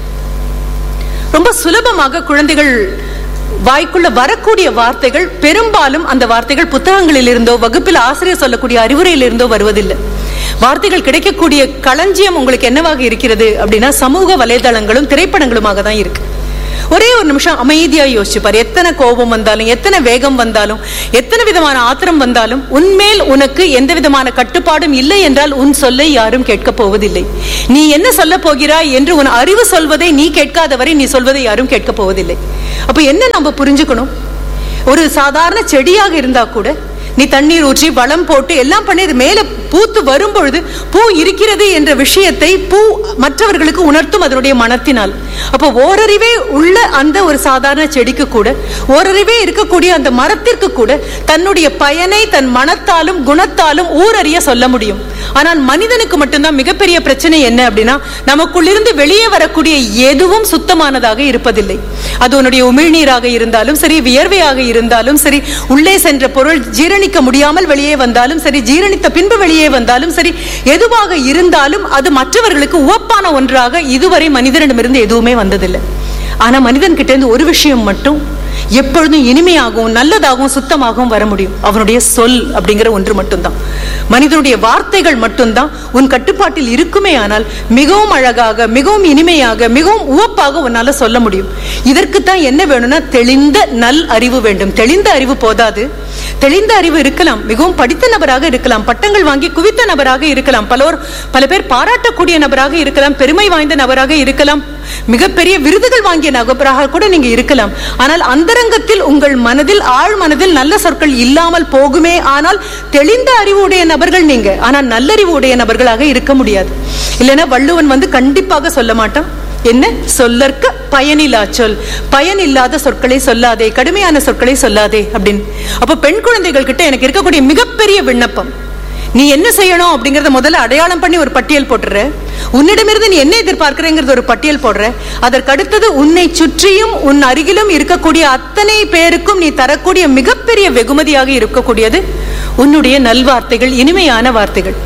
ரொம்ப சுலபமாக குழந்தைகள் வாய்க்குள்ள வரக்கூடிய வார்த்தைகள் பெரும்பாலும் அந்த வார்த்தைகள் புத்தகங்களில் இருந்தோ வகுப்பில் ஆசிரியர் சொல்லக்கூடிய அறிவுரையில் இருந்தோ வருவதில்லை வார்த்தைகள் கிடைக்கக்கூடிய களஞ்சியம் உங்களுக்கு என்னவாக இருக்கிறது அப்படின்னா சமூக வலைதளங்களும் திரைப்படங்களுமாக தான் இருக்கு ஒரே ஒரு நிமிஷம் அமைதியா யோசிச்சு பாரு எத்தனை கோபம் வந்தாலும் எத்தனை வேகம் வந்தாலும் எத்தனை விதமான ஆத்திரம் வந்தாலும் உன்மேல் உனக்கு எந்த விதமான கட்டுப்பாடும் இல்லை என்றால் உன் சொல்லை யாரும் கேட்கப் போவதில்லை நீ என்ன சொல்ல போகிறாய் என்று உன் அறிவு சொல்வதை நீ கேட்காதவரை நீ சொல்வதை யாரும் கேட்கப் போவதில்லை அப்ப என்ன நம்ம புரிஞ்சுக்கணும் ஒரு சாதாரண செடியாக இருந்தா கூட நீ தண்ணீர் ஊற்றி வளம் போட்டு எல்லாம் பண்ணி அது மேல பூத்து வரும் பொழுது பூ இருக்கிறது என்ற விஷயத்தை பூ மற்றவர்களுக்கு உணர்த்தும் அதனுடைய மனத்தினால் அப்போ ஓரறிவே உள்ள அந்த ஒரு சாதாரண செடிக்கு கூட ஓரறிவே இருக்கக்கூடிய அந்த மரத்திற்கு கூட தன்னுடைய பயனை தன் மனத்தாலும் குணத்தாலும் ஊரறிய சொல்ல முடியும் ஆனால் மனிதனுக்கு மட்டும்தான் மிகப்பெரிய பிரச்சனை என்ன அப்படின்னா நமக்குள்ளிருந்து வெளியே வரக்கூடிய எதுவும் சுத்தமானதாக இருப்பதில்லை அது உன்னுடைய உமிழ்நீராக இருந்தாலும் சரி வியர்வையாக இருந்தாலும் சரி உள்ளே சென்ற பொருள் ஜீரணிக்க முடியாமல் வெளியே வந்தாலும் சரி ஜீரணித்த பின்பு வெளியே வந்தாலும் சரி எதுவாக இருந்தாலும் அது மற்றவர்களுக்கு உவப்பான ஒன்றாக இதுவரை மனிதனிடமிருந்து எதுவுமே வந்ததில்லை ஆனா மனிதன் கிட்ட இருந்து ஒரு விஷயம் மட்டும் எப்பொழுதும் இனிமையாகவும் நல்லதாகவும் சுத்தமாகவும் வர முடியும் அவனுடைய சொல் அப்படிங்கிற ஒன்று மட்டும்தான் மனிதனுடைய வார்த்தைகள் மட்டும்தான் உன் கட்டுப்பாட்டில் இருக்குமே ஆனால் மிகவும் அழகாக மிகவும் இனிமையாக மிகவும் உவப்பாக உன்னால சொல்ல முடியும் இதற்கு தான் என்ன வேணும்னா தெளிந்த நல் அறிவு வேண்டும் தெளிந்த அறிவு போதாது தெளிந்த அறிவு இருக்கலாம் மிகவும் படித்த நபராக இருக்கலாம் பட்டங்கள் வாங்கி குவித்த நபராக இருக்கலாம் பலோர் பல பேர் பாராட்டக்கூடிய நபராக இருக்கலாம் பெருமை வாய்ந்த நபராக இருக்கலாம் மிகப்பெரிய விருதுகள் வாங்கிய நபராக கூட நீங்க இருக்கலாம் ஆனால் அந்தரங்கத்தில் உங்கள் மனதில் ஆழ் மனதில் நல்ல சொற்கள் இல்லாமல் போகுமே ஆனால் தெளிந்த அறிவு உடைய நபர்கள் நீங்க ஆனால் நல்லறிவு உடைய நபர்களாக இருக்க முடியாது இல்லைன்னா வள்ளுவன் வந்து கண்டிப்பாக சொல்ல மாட்டான் என்ன சொல்லற்க பயனில்லா சொல் பயன் இல்லாத சொற்களை சொல்லாதே கடுமையான சொற்களை சொல்லாதே அப்படின்னு அப்ப பெண் குழந்தைகள் கிட்ட எனக்கு இருக்கக்கூடிய மிகப்பெரிய விண்ணப்பம் நீ என்ன செய்யணும் அப்படிங்கறத முதல்ல அடையாளம் பண்ணி ஒரு பட்டியல் போட்டுற உன்னிடமிருந்து நீ என்ன எதிர்பார்க்கிறேங்கிறது ஒரு பட்டியல் போடுற அதற்கு அடுத்தது உன்னை சுற்றியும் உன் அருகிலும் இருக்கக்கூடிய அத்தனை பேருக்கும் நீ தரக்கூடிய மிகப்பெரிய வெகுமதியாக இருக்கக்கூடியது உன்னுடைய நல்வார்த்தைகள் இனிமையான வார்த்தைகள்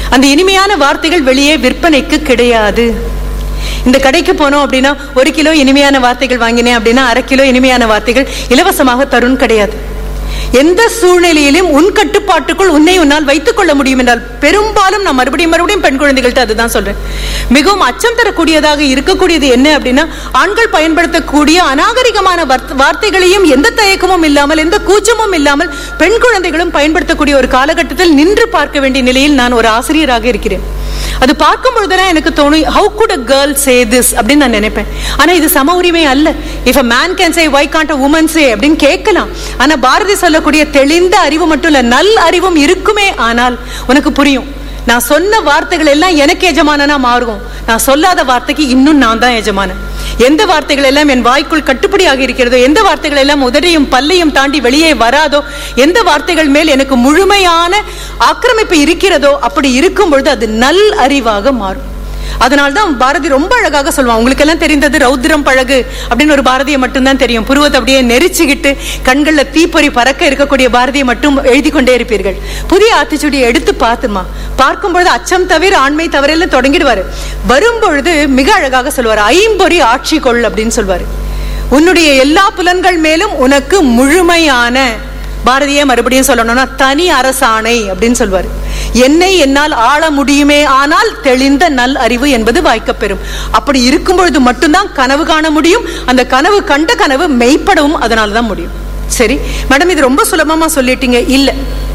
அந்த இனிமையான வார்த்தைகள் வெளியே விற்பனைக்கு கிடையாது இந்த கடைக்கு போனோம் அப்படின்னா ஒரு கிலோ இனிமையான வார்த்தைகள் வாங்கினேன் அப்படின்னா அரை கிலோ இனிமையான வார்த்தைகள் இலவசமாக தரும் கிடையாது எந்த சூழ்நிலையிலும் உன் கட்டுப்பாட்டுக்குள் உன்னை உன்னால் வைத்துக் கொள்ள முடியும் என்றால் பெரும்பாலும் நான் மறுபடியும் மறுபடியும் பெண் குழந்தைகள்ட்ட அதுதான் சொல்றேன் மிகவும் அச்சம் தரக்கூடியதாக இருக்கக்கூடியது என்ன அப்படின்னா ஆண்கள் பயன்படுத்தக்கூடிய அநாகரிகமான வார்த்த- வார்த்தைகளையும் எந்த தயக்கமும் இல்லாமல் எந்த கூச்சமும் இல்லாமல் பெண் குழந்தைகளும் பயன்படுத்தக்கூடிய ஒரு காலகட்டத்தில் நின்று பார்க்க வேண்டிய நிலையில் நான் ஒரு ஆசிரியராக இருக்கிறேன் அது பார்க்கும் பொழுதுதான் எனக்கு தோணும் how good a girl say this அப்படின்னு நான் நினைப்பேன் ஆனா இது சம உரிமை அல்ல if a man can say why can't a woman say அப்படின்னு கேட்கலாம் ஆனா பாரதி சொல்லக்கூடிய தெளிந்த அறிவு மட்டும் இல்ல நல் அறிவும் இருக்குமே ஆனால் உனக்கு புரியும் நான் சொன்ன வார்த்தைகள் எல்லாம் எனக்கு எஜமானனா மாறும் நான் சொல்லாத வார்த்தைக்கு இன்னும் நான் தான் எஜமானன் எந்த வார்த்தைகள் எல்லாம் என் வாய்க்குள் கட்டுப்படியாக இருக்கிறதோ எந்த வார்த்தைகள் எல்லாம் உதடையும் பல்லையும் தாண்டி வெளியே வராதோ எந்த வார்த்தைகள் மேல் எனக்கு முழுமையான ஆக்கிரமிப்பு இருக்கிறதோ அப்படி இருக்கும் பொழுது அது நல் அறிவாக மாறும் அதனால்தான் பாரதி ரொம்ப அழகாக சொல்லுவான் உங்களுக்கு எல்லாம் தெரிந்தது ரௌத்ரம் பழகு அப்படின்னு ஒரு பாரதியை மட்டும்தான் தெரியும் புருவத்தை அப்படியே நெரிச்சுக்கிட்டு கண்கள்ல தீப்பொறி பறக்க இருக்கக்கூடிய பாரதியை மட்டும் எழுதி கொண்டே இருப்பீர்கள் புதிய ஆத்திச்சூடியை எடுத்து பார்த்துமா பார்க்கும் பொழுது அச்சம் தவிர ஆண்மை தவிர தொடங்கிடுவாரு வரும்பொழுது மிக அழகாக சொல்லுவார் ஐம்பொறி ஆட்சி கொள் அப்படின்னு சொல்வாரு உன்னுடைய எல்லா புலன்கள் மேலும் உனக்கு முழுமையான பாரதியே மறுபடியும் சொல்லணும்னா தனி அரசாணை அப்படின்னு சொல்வாரு என்னை என்னால் ஆள முடியுமே ஆனால் தெளிந்த நல் அறிவு என்பது வாய்க்கப்பெறும் அப்படி இருக்கும் பொழுது மட்டும்தான் கனவு காண முடியும் அந்த கனவு கண்ட கனவு மெய்ப்படவும் அதனால தான் முடியும் சரி மேடம் இது ரொம்ப சுலபமா சொல்லிட்டீங்க இல்ல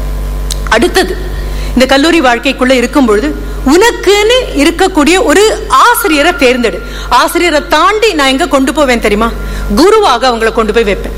அடுத்தது இந்த கல்லூரி வாழ்க்கைக்குள்ள இருக்கும் பொழுது உனக்குன்னு இருக்கக்கூடிய ஒரு ஆசிரியரை தேர்ந்தெடு ஆசிரியரை தாண்டி நான் எங்க கொண்டு போவேன் தெரியுமா குருவாக அவங்களை கொண்டு போய் வைப்பேன்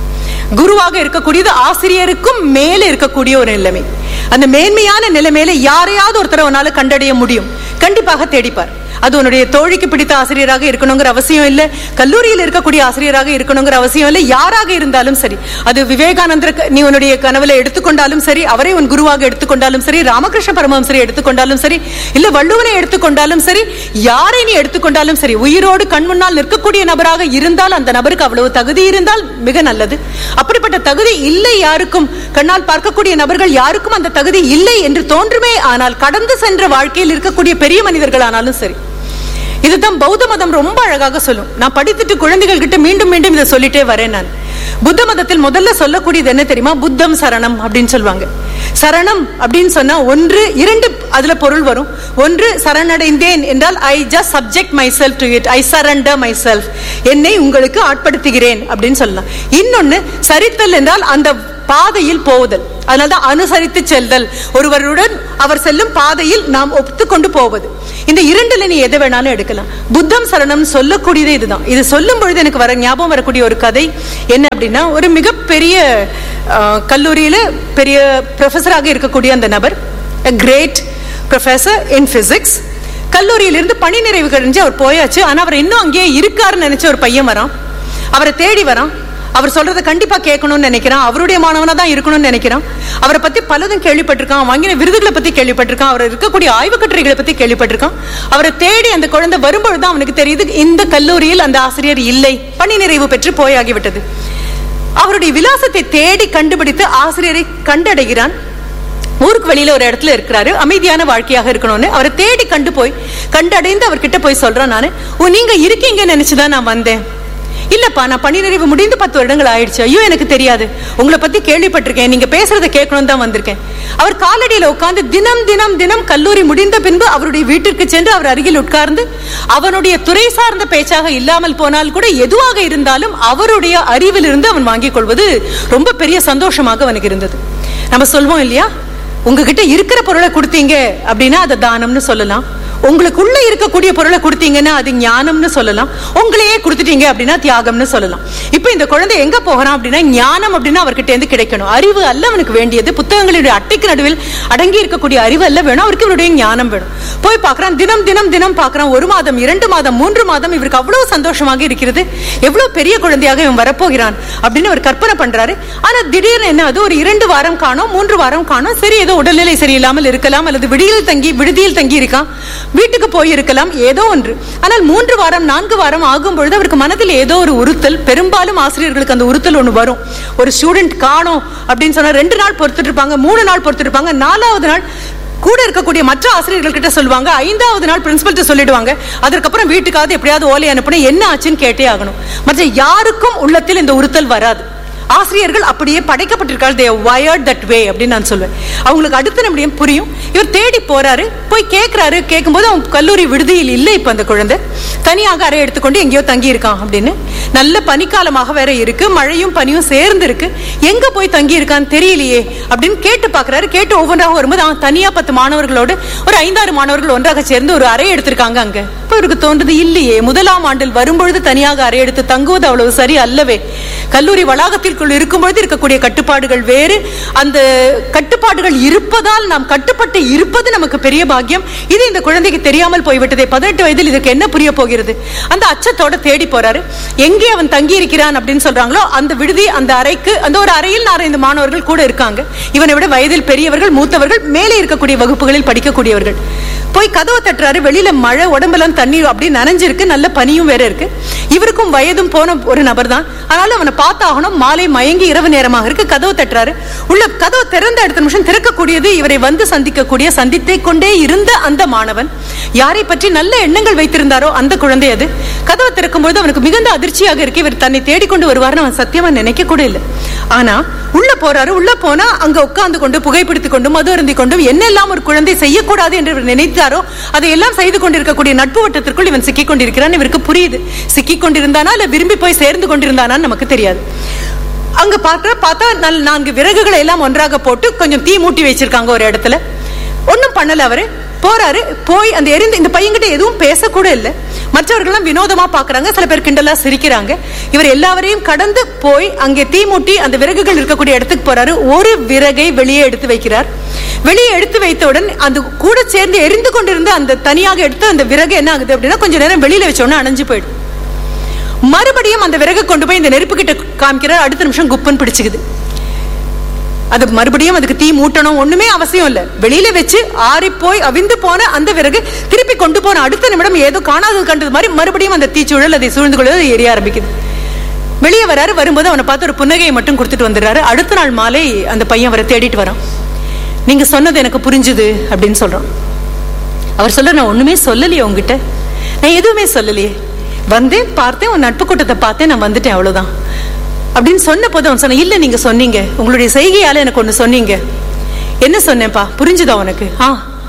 குருவாக இருக்கக்கூடியது ஆசிரியருக்கும் மேலே இருக்கக்கூடிய ஒரு நிலைமை அந்த மேன்மையான நிலைமையில யாரையாவது ஒருத்தரை உன்னால கண்டடைய முடியும் கண்டிப்பாக தேடிப்பார் அது உன்னுடைய தோழிக்கு பிடித்த ஆசிரியராக இருக்கணுங்கிற அவசியம் இல்லை கல்லூரியில் இருக்கக்கூடிய ஆசிரியராக இருக்கணுங்கிற அவசியம் இல்லை யாராக இருந்தாலும் சரி அது விவேகானந்தர் நீ உன்னுடைய கனவுல எடுத்துக்கொண்டாலும் சரி அவரை உன் குருவாக எடுத்துக்கொண்டாலும் சரி ராமகிருஷ்ண பரமஹம்சரை எடுத்துக்கொண்டாலும் சரி இல்ல வள்ளுவனை எடுத்துக்கொண்டாலும் சரி யாரை நீ எடுத்துக்கொண்டாலும் சரி உயிரோடு கண் முன்னால் நிற்கக்கூடிய நபராக இருந்தால் அந்த நபருக்கு அவ்வளவு தகுதி இருந்தால் மிக நல்லது அப்படிப்பட்ட தகுதி இல்லை யாருக்கும் கண்ணால் பார்க்கக்கூடிய நபர்கள் யாருக்கும் அந்த தகுதி இல்லை என்று தோன்றுமே ஆனால் கடந்து சென்ற வாழ்க்கையில் இருக்கக்கூடிய பெரிய மனிதர்கள் ஆனாலும் சரி இதுதான் பௌத்த மதம் ரொம்ப அழகாக சொல்லும் நான் படித்துட்டு குழந்தைகள் கிட்ட மீண்டும் மீண்டும் இதை சொல்லிட்டே வரேன் நான் புத்த மதத்தில் முதல்ல சொல்லக்கூடியது என்ன தெரியுமா புத்தம் சரணம் அப்படின்னு சொல்லுவாங்க சரணம் அப்படின்னு சொன்னா ஒன்று இரண்டு அதுல பொருள் வரும் ஒன்று சரணடைந்தேன் என்றால் I just subject myself to it I surrender myself என்னை உங்களுக்கு ஆட்படுத்துகிறேன் அப்படின்னு சொல்லலாம் இன்னொன்னு சரித்தல் என்றால் அந்த பாதையில் போவுதல் அதனால்தான் அனுசரித்து செல்தல் ஒருவருடன் அவர் செல்லும் பாதையில் நாம் ஒத்துக்கொண்டு போவது இந்த இரண்டுல நீ எதை வேணாலும் எடுக்கலாம் புத்தம் சரணம் சொல்லக்கூடியது இதுதான் இது சொல்லும் பொழுது எனக்கு வர ஞாபகம் வரக்கூடிய ஒரு கதை என்ன அப்படின்னா ஒரு மிகப்பெரிய அஹ், கல்லூரியில பெரிய ப்ரொஃபஸராக இருக்கக்கூடிய அந்த நபர் கிரேட் ப்ரொஃபஸர் இன் பிசிக்ஸ் கல்லூரியிலிருந்து பணி நிறைவு கழிஞ்சு அவர் போயாச்சு ஆனா அவர் இன்னும் அங்கேயே இருக்காருன்னு நினைச்ச ஒரு பையன் வரான் அவரை தேடி வரான் அவர் சொல்றதை கண்டிப்பா கேட்கணும்னு நினைக்கிறான் அவருடைய மாணவனா தான் இருக்கணும்னு நினைக்கிறான் அவரை பத்தி பலதும் கேள்விப்பட்டிருக்கான் வாங்கின விருதுகளை பத்தி கேள்விப்பட்டிருக்கான் அவர் இருக்கக்கூடிய ஆய்வு கட்டுரைகளை பத்தி கேள்விப்பட்டிருக்கான் அவரை தேடி அந்த குழந்தை வரும்பொழுது தான் அவனுக்கு தெரியுது இந்த கல்லூரியில் அந்த ஆசிரியர் இல்லை பணி நிறைவு பெற்று போயாகிவிட்டது அவருடைய விலாசத்தை தேடி கண்டுபிடித்து ஆசிரியரை கண்டடைகிறான் ஊருக்கு வெளியில ஒரு இடத்துல இருக்கிறாரு அமைதியான வாழ்க்கையாக இருக்கணும்னு அவரை தேடி கண்டு போய் கண்டடைந்து அவர்கிட்ட போய் சொல்றேன் நானு "ஓ, நீங்க இருக்கீங்கன்னு நினைச்சுதான் நான் வந்தேன் இல்லப்பா நான் பணி நிறைவு முடிந்து பத்து வருடங்கள் ஆயிடுச்சு ஐயோ எனக்கு தெரியாது உங்களை பத்தி கேள்விப்பட்டிருக்கேன் நீங்க பேசுறத கேட்கணும் தான் வந்திருக்கேன் அவர் காலடியில உட்கார்ந்து தினம் தினம் தினம் கல்லூரி முடிந்த பின்பு அவருடைய வீட்டிற்கு சென்று அவர் அருகில் உட்கார்ந்து அவனுடைய துறை சார்ந்த பேச்சாக இல்லாமல் போனால் கூட எதுவாக இருந்தாலும் அவருடைய அறிவிலிருந்து அவன் வாங்கிக் கொள்வது ரொம்ப பெரிய சந்தோஷமாக அவனுக்கு இருந்தது நம்ம சொல்வோம் இல்லையா உங்ககிட்ட இருக்கிற பொருளை கொடுத்தீங்க அப்படின்னா அதை தானம்னு சொல்லலாம் உங்களுக்குள்ள இருக்கக்கூடிய பொருளை கொடுத்தீங்கன்னா அது ஞானம்னு சொல்லலாம் உங்களையே கொடுத்துட்டீங்க அப்படின்னா தியாகம்னு சொல்லலாம் இப்போ இந்த குழந்தை எங்க போகிறான் அப்படின்னா ஞானம் அப்படின்னா அவர்கிட்ட இருந்து கிடைக்கணும் அறிவு அல்ல அவனுக்கு வேண்டியது புத்தகங்களுடைய அட்டைக்கு நடுவில் அடங்கி இருக்கக்கூடிய அறிவு அல்ல வேணும் அவருக்கு இவருடைய ஞானம் வேணும் போய் பார்க்கறான் தினம் தினம் தினம் பார்க்கறான் ஒரு மாதம் இரண்டு மாதம் மூன்று மாதம் இவருக்கு அவ்வளவு சந்தோஷமாக இருக்கிறது எவ்வளவு பெரிய குழந்தையாக இவன் வரப்போகிறான் அப்படின்னு அவர் கற்பனை பண்றாரு ஆனா திடீர்னு என்ன அது ஒரு இரண்டு வாரம் காணும் மூன்று வாரம் காணும் சரி ஏதோ உடல்நிலை சரியில்லாமல் இருக்கலாம் அல்லது விடியில் தங்கி விடுதியில் தங்கி இருக்கான் வீட்டுக்கு போய் இருக்கலாம் ஏதோ ஒன்று ஆனால் மூன்று வாரம் நான்கு வாரம் ஆகும் பொழுது அவருக்கு மனதில் ஏதோ ஒரு உறுத்தல் பெரும்பாலும் ஆசிரியர்களுக்கு அந்த உறுத்தல் ஒன்று வரும் ஒரு ஸ்டூடெண்ட் காணோம் அப்படின்னு சொன்னா ரெண்டு நாள் பொறுத்துட்டு இருப்பாங்க மூணு நாள் பொறுத்துட்டு இருப்பாங்க நாலாவது நாள் கூட இருக்கக்கூடிய மற்ற ஆசிரியர்கள் கிட்ட சொல்லுவாங்க ஐந்தாவது நாள் பிரின்சிபல்கிட்ட சொல்லிடுவாங்க அதற்கப்புறம் வீட்டுக்காவது எப்படியாவது ஓலை அனுப்புனா என்ன ஆச்சுன்னு கேட்டே ஆகணும் மற்ற யாருக்கும் உள்ளத்தில் இந்த உறுத்தல் வராது ஆசிரியர்கள் அப்படியே படைக்கப்பட்டிருக்காரு தே வயர்ட் தட் வே அப்படின்னு நான் சொல்லுவேன் அவங்களுக்கு அடுத்த நிமிடம் புரியும் இவர் தேடி போறாரு போய் கேட்கிறாரு கேட்கும்போது அவன் கல்லூரி விடுதியில் இல்லை இப்ப அந்த குழந்தை தனியாக அறை எடுத்துக்கொண்டு எங்கேயோ தங்கி இருக்கான் அப்படின்னு நல்ல பனிக்காலமாக வேற இருக்கு மழையும் பனியும் சேர்ந்து இருக்கு எங்க போய் தங்கி இருக்கான்னு தெரியலையே அப்படின்னு கேட்டு பாக்குறாரு கேட்டு ஒவ்வொன்றாக வரும்போது அவன் தனியா பத்து மாணவர்களோடு ஒரு ஐந்தாறு மாணவர்கள் ஒன்றாக சேர்ந்து ஒரு அறை எடுத்திருக்காங்க அங்க இப்ப இவருக்கு தோன்றது இல்லையே முதலாம் ஆண்டில் வரும்பொழுது தனியாக அறை எடுத்து தங்குவது அவ்வளவு சரி அல்லவே கல்லூரி வளாகத்திற்குள் இருக்கும்பொழுது இருக்கக்கூடிய கட்டுப்பாடுகள் வேறு அந்த கட்டுப்பாடுகள் இருப்பதால் நாம் கட்டுப்பட்டு இருப்பது நமக்கு பெரிய பாக்கியம் இது இந்த குழந்தைக்கு தெரியாமல் போய்விட்டதே பதினெட்டு வயதில் இதற்கு என்ன புரிய போகிறது அந்த அச்சத்தோட தேடி போறாரு எங்கே அவன் தங்கி இருக்கிறான் அப்படின்னு சொல்றாங்களோ அந்த விடுதி அந்த அறைக்கு அந்த ஒரு அறையில் நாலு இந்த மாணவர்கள் கூட இருக்காங்க இவனை விட வயதில் பெரியவர்கள் மூத்தவர்கள் மேலே இருக்கக்கூடிய வகுப்புகளில் படிக்கக்கூடியவர்கள் போய் கதவை தட்டுறாரு வெளியில மழை உடம்பெல்லாம் தண்ணி அப்படியே நனைஞ்சிருக்கு நல்ல பனியும் வேற இருக்கு இவருக்கும் வயதும் போன ஒரு நபர் தான் ஆனாலும் அவனை பார்த்தாகணும் மாலை மயங்கி இரவு நேரமாக இருக்கு கதவை தட்டுறாரு உள்ள கதவை திறந்த அடுத்த நிமிஷம் திறக்கக்கூடியது இவரை வந்து சந்திக்கக்கூடிய சந்தித்தை கொண்டே இருந்த அந்த மாணவன் யாரை பற்றி நல்ல எண்ணங்கள் வைத்திருந்தாரோ அந்த குழந்தை அது கதவை திறக்கும்போது அவனுக்கு மிகுந்த அதிர்ச்சியாக இருக்கு இவர் தன்னை தேடிக்கொண்டு வருவார்னு அவன் சத்தியமா நினைக்க கூட இல்லை ஆனா உள்ள போறாரு உள்ள போனா அங்க உட்கார்ந்து கொண்டு புகைப்பிடித்துக் கொண்டும் மது அருந்தி கொண்டும் என்னெல்லாம் ஒரு குழந்தை செய்யக்கூடாது என்று இவர் நினைத்தாரோ அதை எல்லாம் செய்து கொண்டிருக்கக்கூடிய நட்பு வட்டத்திற்குள் இவன் சிக்கிக் கொண்டிருக்கிறான் இவருக்கு புரியுது சிக்கிக் கொண்டிருந்தானா இல்ல விரும்பி போய் சேர்ந்து கொண்டிருந்தானான்னு நமக்கு தெரியாது அங்க பார்த்தா பார்த்தா நல் நான்கு விறகுகளை எல்லாம் ஒன்றாக போட்டு கொஞ்சம் தீ மூட்டி வச்சிருக்காங்க ஒரு இடத்துல ஒண்ணும் பண்ணல அவரு போறாரு போய் அந்த எரிந்து இந்த பையன்கிட்ட எதுவும் பேசக்கூட இல்லை மற்றவர்கள்லாம் வினோதமா பாக்குறாங்க சில பேர் கிண்டலா சிரிக்கிறாங்க இவர் எல்லாவரையும் கடந்து போய் அங்கே தீ மூட்டி அந்த விறகுகள் இருக்கக்கூடிய இடத்துக்கு போறாரு ஒரு விறகை வெளியே எடுத்து வைக்கிறார் வெளியே எடுத்து வைத்தவுடன் அந்த கூட சேர்ந்து எரிந்து கொண்டிருந்த அந்த தனியாக எடுத்து அந்த விறகு என்ன ஆகுது அப்படின்னா கொஞ்ச நேரம் வெளியில வச்ச உடனே அணைஞ்சு போயிடும் மறுபடியும் அந்த விறகு கொண்டு போய் இந்த நெருப்பு கிட்ட காமிக்கிறார் அடுத்த நிமிஷம் குப்பன் பிடிச்சுக்குது அது மறுபடியும் அதுக்கு தீ மூட்டணும் ஒண்ணுமே அவசியம் இல்ல வெளியில வச்சு ஆறி போய் அவிந்து போன அந்த விறகு திருப்பி கொண்டு போன அடுத்த நிமிடம் ஏதோ காணாதது கண்டது மாதிரி மறுபடியும் அந்த தீச்சூழல் அதை சூழ்ந்து கொள்வது எரிய ஆரம்பிக்குது வெளியே வராரு வரும்போது அவனை பார்த்து ஒரு புன்னகையை மட்டும் கொடுத்துட்டு வந்துடுறாரு அடுத்த நாள் மாலை அந்த பையன் அவரை தேடிட்டு வரான் நீங்க சொன்னது எனக்கு புரிஞ்சுது அப்படின்னு சொல்றான் அவர் சொல்ல நான் ஒண்ணுமே சொல்லலையே உங்ககிட்ட நான் எதுவுமே சொல்லலையே வந்தேன் பார்த்தேன் உன் நட்பு கூட்டத்தை பார்த்தேன் நான் வந்துட்டேன் அவ்வளவுதான் அப்படின்னு சொன்ன போது அவன் சொன்ன இல்ல நீங்க சொன்னீங்க உங்களுடைய செய்கையால எனக்கு ஒண்ணு சொன்னீங்க என்ன சொன்னேன்ப்பா புரிஞ்சுதா உனக்கு ஆ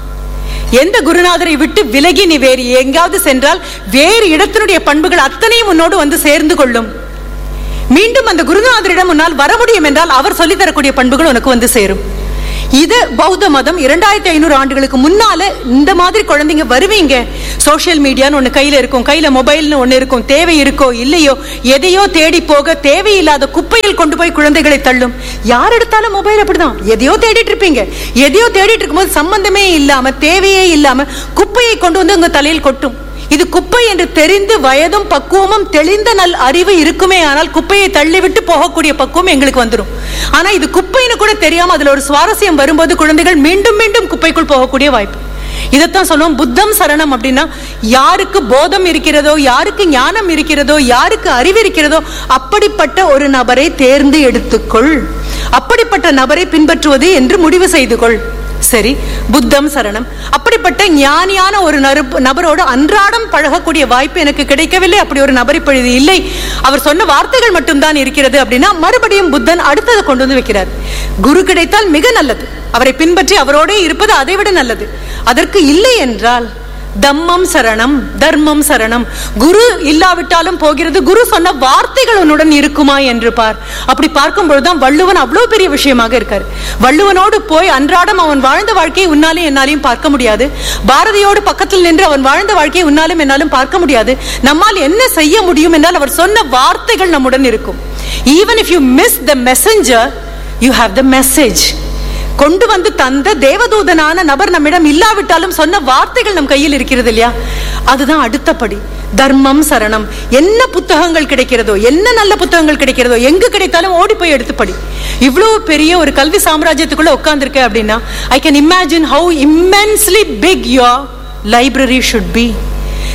எந்த குருநாதரை விட்டு விலகி நீ வேறு எங்காவது சென்றால் வேறு இடத்தினுடைய பண்புகள் அத்தனையும் உன்னோடு வந்து சேர்ந்து கொள்ளும் மீண்டும் அந்த குருநாதரிடம் உன்னால் வர முடியும் என்றால் அவர் சொல்லித் தரக்கூடிய பண்புகள் உனக்கு வந்து சேரும் இது பௌத்த மதம் இரண்டாயிரத்தி ஐநூறு ஆண்டுகளுக்கு முன்னால இந்த மாதிரி குழந்தைங்க வருவீங்க சோஷியல் மீடியான்னு ஒண்ணு கையில இருக்கும் கையில மொபைல்னு ஒண்ணு இருக்கும் தேவை இருக்கோ இல்லையோ எதையோ தேடி போக தேவையில்லாத குப்பையில் கொண்டு போய் குழந்தைகளை தள்ளும் யார் எடுத்தாலும் மொபைல் அப்படிதான் எதையோ தேடிட்டு இருப்பீங்க எதையோ தேடிட்டு இருக்கும்போது சம்பந்தமே இல்லாம தேவையே இல்லாம குப்பையை கொண்டு வந்து உங்க தலையில் கொட்டும் இது குப்பை என்று தெரிந்து வயதும் பக்குவமும் தெளிந்த நல் அறிவு இருக்குமே ஆனால் குப்பையை தள்ளிவிட்டு போகக்கூடிய பக்குவம் எங்களுக்கு வந்துடும் ஆனா இது குப்பைன்னு கூட தெரியாம அதுல ஒரு சுவாரஸ்யம் வரும்போது குழந்தைகள் மீண்டும் மீண்டும் குப்பைக்குள் போகக்கூடிய வாய்ப்பு இதைத்தான் சொல்லுவோம் புத்தம் சரணம் அப்படின்னா யாருக்கு போதம் இருக்கிறதோ யாருக்கு ஞானம் இருக்கிறதோ யாருக்கு அறிவு இருக்கிறதோ அப்படிப்பட்ட ஒரு நபரை தேர்ந்து எடுத்துக்கொள் அப்படிப்பட்ட நபரை பின்பற்றுவது என்று முடிவு செய்து கொள் சரி புத்தம் சரணம் அப்படிப்பட்ட ஞானியான ஒரு நரு- நபரோடு அன்றாடம் பழகக்கூடிய வாய்ப்பு எனக்கு கிடைக்கவில்லை அப்படி ஒரு நபர் இப்பொழுது இல்லை அவர் சொன்ன வார்த்தைகள் மட்டும்தான் இருக்கிறது அப்படின்னா மறுபடியும் புத்தன் அடுத்ததை கொண்டு வந்து வைக்கிறார் குரு கிடைத்தால் மிக நல்லது அவரை பின்பற்றி அவரோடே இருப்பது அதைவிட நல்லது அதற்கு இல்லை என்றால் தம்மம் சரணம் தர்மம் சரணம் குரு இல்லாவிட்டாலும் போகிறது குரு சொன்ன வார்த்தைகள் உன்னுடன் இருக்குமா என்று பார் அப்படி பார்க்கும் பொழுதுதான் வள்ளுவன் அவ்வளவு பெரிய விஷயமாக இருக்காரு வள்ளுவனோடு போய் அன்றாடம் அவன் வாழ்ந்த வாழ்க்கையை உன்னாலே என்னாலையும் பார்க்க முடியாது பாரதியோடு பக்கத்தில் நின்று அவன் வாழ்ந்த வாழ்க்கையை உன்னாலும் என்னாலும் பார்க்க முடியாது நம்மால் என்ன செய்ய முடியும் என்றால் அவர் சொன்ன வார்த்தைகள் நம்முடன் இருக்கும் even if you miss the messenger you have the message கொண்டு வந்து தந்த தேவதூதனான நபர் நம்மிடம் இல்லாவிட்டாலும் சொன்ன வார்த்தைகள் நம் கையில் இருக்கிறது இல்லையா அதுதான் அடுத்த படி தர்மம் சரணம் என்ன புத்தகங்கள் கிடைக்கிறதோ என்ன நல்ல புத்தகங்கள் கிடைக்கிறதோ எங்கு கிடைத்தாலும் ஓடி போய் எடுத்து படி இவ்வளவு பெரிய ஒரு கல்வி சாம்ராஜ்யத்துக்குள்ள உட்கார்ந்திருக்க அப்படின்னா I can imagine how immensely big your library should be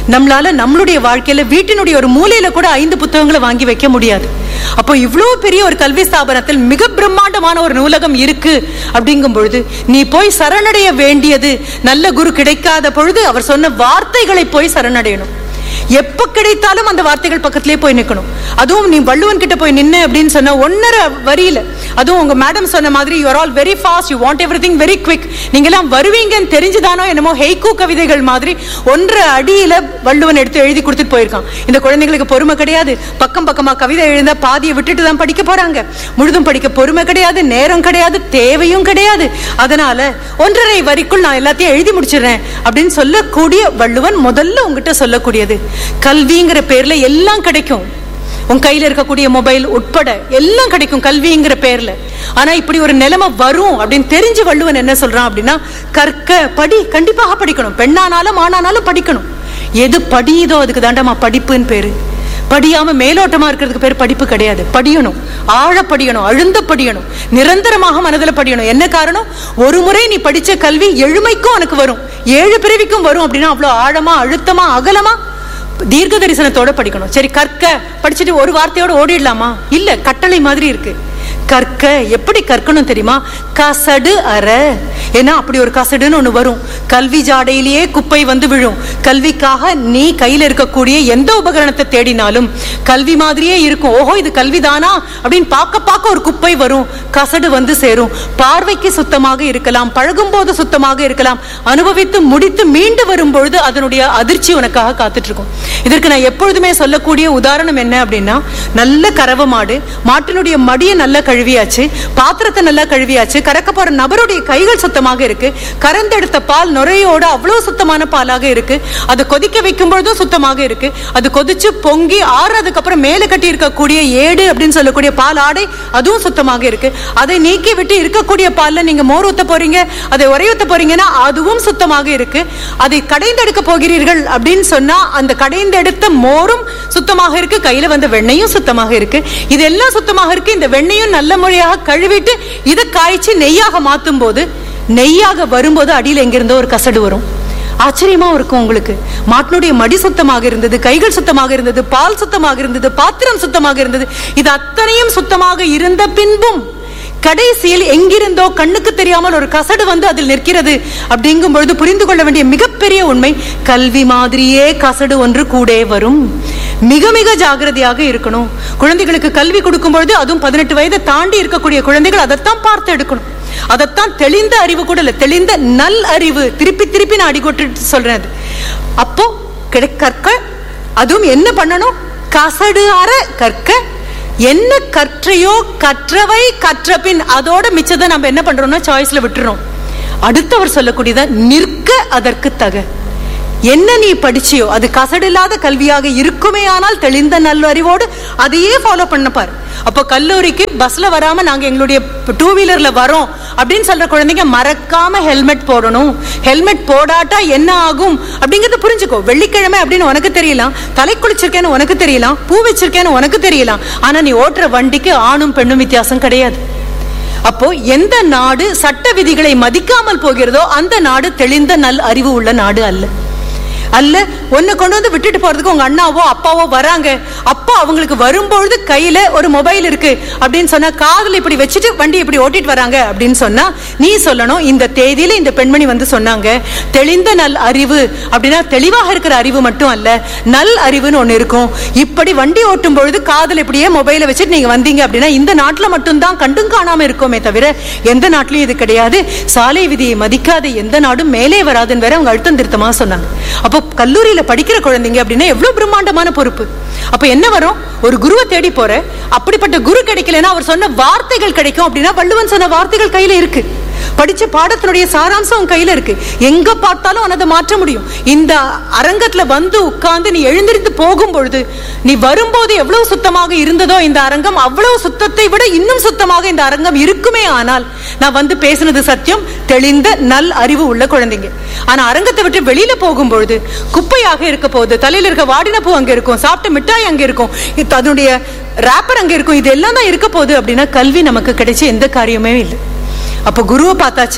நம்மளால நம்மளுடைய வாழ்க்கையில வீட்டினுடைய ஒரு மூலையில கூட ஐந்து புத்தகங்களை வாங்கி வைக்க முடியாது அப்போ இவ்வளவு பெரிய ஒரு கல்வி ஸ்தாபனத்தில் மிக பிரம்மாண்டமான ஒரு நூலகம் இருக்கு அப்படிங்கும் பொழுது நீ போய் சரணடைய வேண்டியது நல்ல குரு கிடைக்காத பொழுது அவர் சொன்ன வார்த்தைகளை போய் சரணடையணும் எப்ப கிடைத்தாலும் அந்த வார்த்தைகள் பக்கத்திலே போய் நிக்கணும் அதுவும் நீ வள்ளுவன் கிட்ட போய் நின்னு அப்படின்னு சொன்ன ஒன்னரை வரியில அதுவும் உங்க மேடம் சொன்ன மாதிரி you are all very fast you want everything very quick நீங்க எல்லாம் வருவீங்கன்னு தெரிஞ்சுதானோ என்னமோ ஹெய்கூ கவிதைகள் மாதிரி ஒன்றரை அடியில வள்ளுவன் எடுத்து எழுதி கொடுத்துட்டு போயிருக்கான் இந்த குழந்தைங்களுக்கு பொறுமை கிடையாது பக்கம் பக்கமா கவிதை எழுந்தா பாதியை விட்டுட்டு தான் படிக்க போறாங்க முழுதும் படிக்க பொறுமை கிடையாது நேரம் கிடையாது தேவையும் கிடையாது அதனால ஒன்றரை வரிக்குள் நான் எல்லாத்தையும் எழுதி முடிச்சிடுறேன் அப்படின்னு சொல்லக்கூடிய வள்ளுவன் முதல்ல உங்ககிட்ட சொல்லக்கூடியது கல்விங்கிற பேர்ல எல்லாம் கிடைக்கும் உன் கையில இருக்கக்கூடிய மொபைல் உட்பட எல்லாம் கிடைக்கும் கல்விங்கிற பேர்ல ஆனா இப்படி ஒரு நிலைமை வரும் அப்படின்னு தெரிஞ்சு வள்ளுவன் என்ன சொல்றான் அப்படின்னா கற்க படி கண்டிப்பாக படிக்கணும் பெண்ணானாலும் ஆணானாலும் படிக்கணும் எது படியுதோ அதுக்கு தாண்டமா படிப்புன்னு பேரு படியாம மேலோட்டமா இருக்கிறதுக்கு பேர் படிப்பு கிடையாது படியணும் ஆழ படியணும் அழுந்த படியணும் நிரந்தரமாக மனதில் படியணும் என்ன காரணம் ஒரு முறை நீ படிச்ச கல்வி எழுமைக்கும் உனக்கு வரும் ஏழு பிறவிக்கும் வரும் அப்படின்னா அவ்வளவு ஆழமா அழுத்தமா அகலமா தீர்க்க தரிசனத்தோட படிக்கணும் சரி கற்க படிச்சுட்டு ஒரு வார்த்தையோட ஓடிடலாமா இல்ல கட்டளை மாதிரி இருக்கு கற்க எப்படி கற்கணும் தெரியுமா கசடு அற ஏன்னா அப்படி ஒரு கசடுன்னு ஒண்ணு வரும் கல்வி ஜாடையிலேயே குப்பை வந்து விழும் கல்விக்காக நீ கையில இருக்கக்கூடிய எந்த உபகரணத்தை தேடினாலும் கல்வி மாதிரியே இருக்கும் ஓஹோ இது கல்விதானா அப்படின்னு பார்க்க பார்க்க ஒரு குப்பை வரும் கசடு வந்து சேரும் பார்வைக்கு சுத்தமாக இருக்கலாம் பழகும் போது சுத்தமாக இருக்கலாம் அனுபவித்து முடித்து மீண்டு வரும் பொழுது அதனுடைய அதிர்ச்சி உனக்காக காத்துட்டு இருக்கும் இதற்கு நான் எப்பொழுதுமே சொல்லக்கூடிய உதாரணம் என்ன அப்படின்னா நல்ல கறவை மாடு மாட்டினுடைய மடியை நல்லா கழுவியாச்சு பாத்திரத்தை நல்லா கழுவியாச்சு கறக்க போற நபருடைய கைகள் சுத்தமாக இருக்கு கறந்தெடுத்த பால் நுரையோட அவ்வளவு சுத்தமான பாலாக இருக்கு அது கொதிக்க வைக்கும் பொழுதும் சுத்தமாக இருக்கு அது கொதிச்சு பொங்கி ஆறுறதுக்கு அப்புறம் மேல கட்டி இருக்கக்கூடிய ஏடு அப்படின்னு சொல்லக்கூடிய பால் ஆடை அதுவும் சுத்தமாக இருக்கு அதை நீக்கி விட்டு இருக்கக்கூடிய பால்ல நீங்க மோர் ஊத்த போறீங்க அதை உரையூத்த போறீங்கன்னா அதுவும் சுத்தமாக இருக்கு அதை கடைந்தெடுக்க போகிறீர்கள் அப்படின்னு சொன்னா அந்த கடைந்தெடுத்த மோரும் சுத்தமாக இருக்கு கையில வந்த வெண்ணையும் சுத்தமாக இருக்கு இதெல்லாம் சுத்தமாக இருக்கு இந்த வெண்ணையும் நல்ல முறையாக கழுவிட்டு இதை காய்ச்சி நெய்யாக மாத்தும் போது நெய்யாக வரும்போது அடியில் எங்கிருந்தோ ஒரு கசடு வரும் ஆச்சரியமா இருக்கும் உங்களுக்கு மாட்டினுடைய மடி சுத்தமாக இருந்தது கைகள் சுத்தமாக இருந்தது பால் சுத்தமாக இருந்தது பாத்திரம் சுத்தமாக இருந்தது இது அத்தனையும் சுத்தமாக இருந்த பின்பும் கடைசியில் எங்கிருந்தோ கண்ணுக்கு தெரியாமல் ஒரு கசடு வந்து அதில் நிற்கிறது அப்படிங்கும் பொழுது புரிந்து கொள்ள வேண்டிய மிகப்பெரிய உண்மை கல்வி மாதிரியே கசடு ஒன்று கூடே வரும் மிக மிக ஜாகிரதையாக இருக்கணும் குழந்தைகளுக்கு கல்வி கொடுக்கும் பொழுது அதுவும் பதினெட்டு வயதை தாண்டி இருக்கக்கூடிய குழந்தைகள் அதைத்தான் பார்த்து எடுக்கணும் அதைத்தான் தெளிந்த அறிவு கூட இல்ல தெளிந்த நல் அறிவு திருப்பி திருப்பி நான் அடிக்கொட்டு சொல்றேன் அது அப்போ கிடை கற்க அதுவும் என்ன பண்ணணும் கசடு அற கற்க என்ன கற்றையோ கற்றவை கற்ற பின் அதோட மிச்சத்தை நம்ம என்ன பண்றோம்னா சாய்ஸ்ல விட்டுறோம் அடுத்தவர் சொல்லக்கூடியத நிற்க அதற்கு தக என்ன நீ படிச்சியோ அது கசடில்லாத கல்வியாக இருக்குமே ஆனால் தெளிந்த நல்ல அறிவோடு அதையே ஃபாலோ பண்ண பாரு அப்போ கல்லூரிக்கு பஸ்ல வராம நாங்க எங்களுடைய டூ வீலர்ல வரோம் அப்படின்னு சொல்ற குழந்தைங்க மறக்காம ஹெல்மெட் போடணும் ஹெல்மெட் போடாட்டா என்ன ஆகும் அப்படிங்கறத புரிஞ்சுக்கோ வெள்ளிக்கிழமை அப்படின்னு உனக்கு தெரியலாம் தலை குளிச்சிருக்கேன்னு உனக்கு தெரியலாம் பூ வச்சிருக்கேன்னு உனக்கு தெரியலாம் ஆனா நீ ஓட்டுற வண்டிக்கு ஆணும் பெண்ணும் வித்தியாசம் கிடையாது அப்போ எந்த நாடு சட்ட விதிகளை மதிக்காமல் போகிறதோ அந்த நாடு தெளிந்த நல் அறிவு உள்ள நாடு அல்ல அல்ல ஒன்னு கொண்டு வந்து விட்டுட்டு போறதுக்கு உங்க அண்ணாவோ அப்பாவோ வராங்க அப்பா அவங்களுக்கு வரும்பொழுது கையில ஒரு மொபைல் இருக்கு அப்படின்னு சொன்னா காதுல இப்படி வச்சுட்டு வண்டி இப்படி ஓட்டிட்டு வராங்க அப்படின்னு சொன்னா நீ சொல்லணும் இந்த தேதியில இந்த பெண்மணி வந்து சொன்னாங்க தெளிந்த நல் அறிவு அப்படின்னா தெளிவாக இருக்கிற அறிவு மட்டும் அல்ல நல் அறிவுன்னு ஒண்ணு இருக்கும் இப்படி வண்டி ஓட்டும் பொழுது காதுல இப்படியே மொபைலை வச்சுட்டு நீங்க வந்தீங்க அப்படின்னா இந்த நாட்டுல மட்டும்தான் கண்டும் காணாம இருக்கோமே தவிர எந்த நாட்டிலும் இது கிடையாது சாலை விதியை மதிக்காத எந்த நாடும் மேலே வராதுன்னு வேற அவங்க அழுத்தம் திருத்தமா சொன்னாங்க அப்போ கல்லூரியில படிக்கிற குழந்தைங்க அப்படின்னா எவ்வளவு பிரம்மாண்டமான பொறுப்பு அப்ப என்ன வரும் ஒரு குருவை தேடி போற அப்படிப்பட்ட குரு கிடைக்கலன்னா அவர் சொன்ன வார்த்தைகள் கிடைக்கும் அப்படின்னா வள்ளுவன் சொன்ன வார்த்தைகள் கையில இருக்கு படிச்ச பாடத்தினுடைய சாராம்சம் உன் கையில இருக்கு எங்க பார்த்தாலும் அதை மாற்ற முடியும் இந்த அரங்கத்துல வந்து உட்கார்ந்து நீ எழுந்திருந்து போகும் பொழுது நீ வரும்போது எவ்வளவு சுத்தமாக இருந்ததோ இந்த அரங்கம் அவ்வளவு சுத்தத்தை விட இன்னும் சுத்தமாக இந்த அரங்கம் இருக்குமே ஆனால் நான் வந்து பேசுனது சத்தியம் தெளிந்த நல் அறிவு உள்ள குழந்தைங்க ஆனா அரங்கத்தை விட்டு வெளியில போகும் பொழுது குப்பையாக இருக்க போகுது தலையில இருக்க வாடின பூ அங்க இருக்கும் சாப்பிட்ட மிட்டாய் அங்க இருக்கும் இது அதனுடைய ரேப்பர் அங்க இருக்கும் இது எல்லாம் தான் இருக்க போகுது அப்படின்னா கல்வி நமக்கு கிடைச்ச எந்த காரியமே இல்லை அப்போ குருவை பார்த்தாச்சு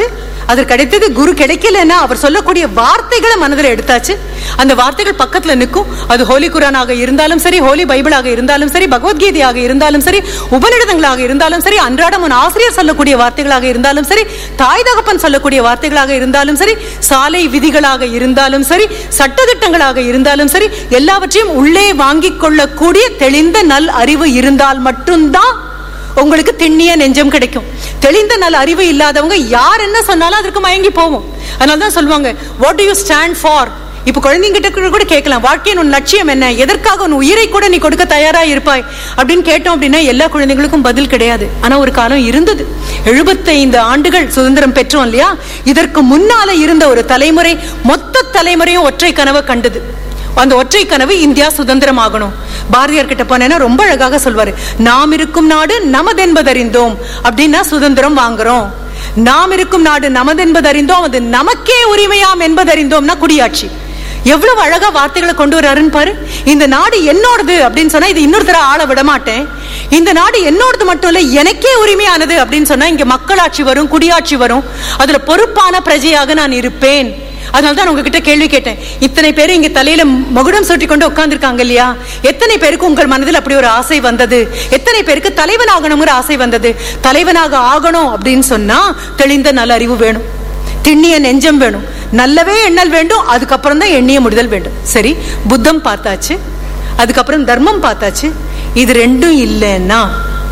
அது கிடைத்தது குரு கிடைக்கலன்னா அவர் சொல்லக்கூடிய வார்த்தைகளை மனதில் எடுத்தாச்சு அந்த வார்த்தைகள் பக்கத்துல நிற்கும் அது ஹோலி குரானாக இருந்தாலும் சரி ஹோலி பைபிளாக இருந்தாலும் சரி பகவத்கீதையாக இருந்தாலும் சரி உபநிடதங்களாக இருந்தாலும் சரி அன்றாடம் உன் ஆசிரியர் சொல்லக்கூடிய வார்த்தைகளாக இருந்தாலும் சரி தாய் தகப்பன் சொல்லக்கூடிய வார்த்தைகளாக இருந்தாலும் சரி சாலை விதிகளாக இருந்தாலும் சரி சட்டதிட்டங்களாக இருந்தாலும் சரி எல்லாவற்றையும் உள்ளே வாங்கிக் கொள்ளக்கூடிய தெளிந்த நல் அறிவு இருந்தால் மட்டும்தான் உங்களுக்கு திண்ணிய நெஞ்சம் கிடைக்கும் தெளிந்த நல்ல அறிவு இல்லாதவங்க யார் என்ன சொன்னாலும் அதற்கு மயங்கி போவோம் அதனால தான் சொல்லுவாங்க what do you stand for இப்ப குழந்தைங்கிட்ட கூட கூட கேட்கலாம் வாழ்க்கையின் உன் லட்சியம் என்ன எதற்காக உன் உயிரை கூட நீ கொடுக்க தயாரா இருப்பாய் அப்படின்னு கேட்டோம் அப்படின்னா எல்லா குழந்தைகளுக்கும் பதில் கிடையாது ஆனா ஒரு காலம் இருந்தது எழுபத்தைந்து ஆண்டுகள் சுதந்திரம் பெற்றோம் இல்லையா இதற்கு முன்னால இருந்த ஒரு தலைமுறை மொத்த தலைமுறையும் ஒற்றை கனவை கண்டது அந்த ஒற்றை கனவு இந்தியா சுதந்திரம் ஆகணும் பாரதியார் கிட்ட போனேன்னா ரொம்ப அழகாக சொல்வாரு நாம் இருக்கும் நாடு நமதென்பதறிந்தோம் அப்படின்னா சுதந்திரம் வாங்குறோம் நாம் இருக்கும் நாடு நமதென்பதறிந்தோம் அது நமக்கே உரிமையாம் என்பதறிந்தோம்னா குடியாட்சி எவ்வளவு அழகா வார்த்தைகளை கொண்டு வர்றாருன்னு பாரு இந்த நாடு என்னோடது அப்படின்னு சொன்னா இது இன்னொருத்தர ஆள விட மாட்டேன் இந்த நாடு என்னோடது மட்டும் இல்ல எனக்கே உரிமையானது அப்படின்னு சொன்னா இங்க மக்களாட்சி வரும் குடியாட்சி வரும் அதுல பொறுப்பான பிரஜையாக நான் இருப்பேன் அதனால தான் உங்ககிட்ட கேள்வி கேட்டேன் இத்தனை பேர் இங்க தலையில மகுடம் சுட்டி கொண்டு உட்கார்ந்துருக்காங்க இல்லையா எத்தனை பேருக்கு உங்கள் மனதில் அப்படி ஒரு ஆசை வந்தது எத்தனை பேருக்கு தலைவன் ஆகணுங்கிற ஆசை வந்தது தலைவனாக ஆகணும் அப்படின்னு சொன்னா தெளிந்த நல்ல அறிவு வேணும் திண்ணிய நெஞ்சம் வேணும் நல்லவே எண்ணல் வேண்டும் அதுக்கப்புறம் தான் எண்ணிய முடிதல் வேண்டும் சரி புத்தம் பார்த்தாச்சு அதுக்கப்புறம் தர்மம் பார்த்தாச்சு இது ரெண்டும் இல்லைன்னா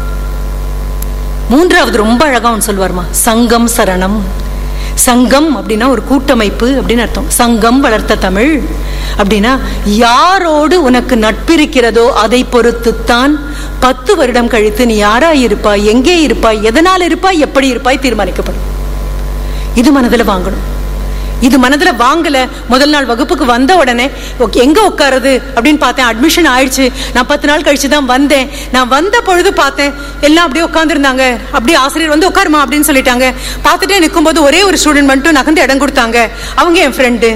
மூன்றாவது ரொம்ப அழகா ஒன்று சொல்வார்மா சங்கம் சரணம் சங்கம் அப்படின்னா ஒரு கூட்டமைப்பு அப்படின்னு அர்த்தம் சங்கம் வளர்த்த தமிழ் அப்படின்னா யாரோடு உனக்கு நட்பிருக்கிறதோ அதை பொறுத்துத்தான் பத்து வருடம் கழித்து நீ யாரா இருப்பாய் எங்கே இருப்பாய் எதனால் இருப்பாய் எப்படி இருப்பாய் தீர்மானிக்கப்படும் இது மனதில் வாங்கணும் இது மனதுல வாங்கல முதல் நாள் வகுப்புக்கு வந்த உடனே "ஓகே, எங்க உட்காருது அப்படின்னு பார்த்தேன் அட்மிஷன் ஆயிடுச்சு நான் பத்து நாள் கழிச்சு தான் வந்தேன் நான் வந்த பொழுது பார்த்தேன் எல்லாம் அப்படியே உட்காந்துருந்தாங்க அப்படியே ஆசிரியர் வந்து உட்காருமா அப்படின்னு சொல்லிட்டாங்க பார்த்துட்டே நிற்கும்போது ஒரே ஒரு ஸ்டூடெண்ட் மட்டும் நகர்ந்து இடம் கொடுத்தாங்க அவங்க என் ஃப்ரெண்டு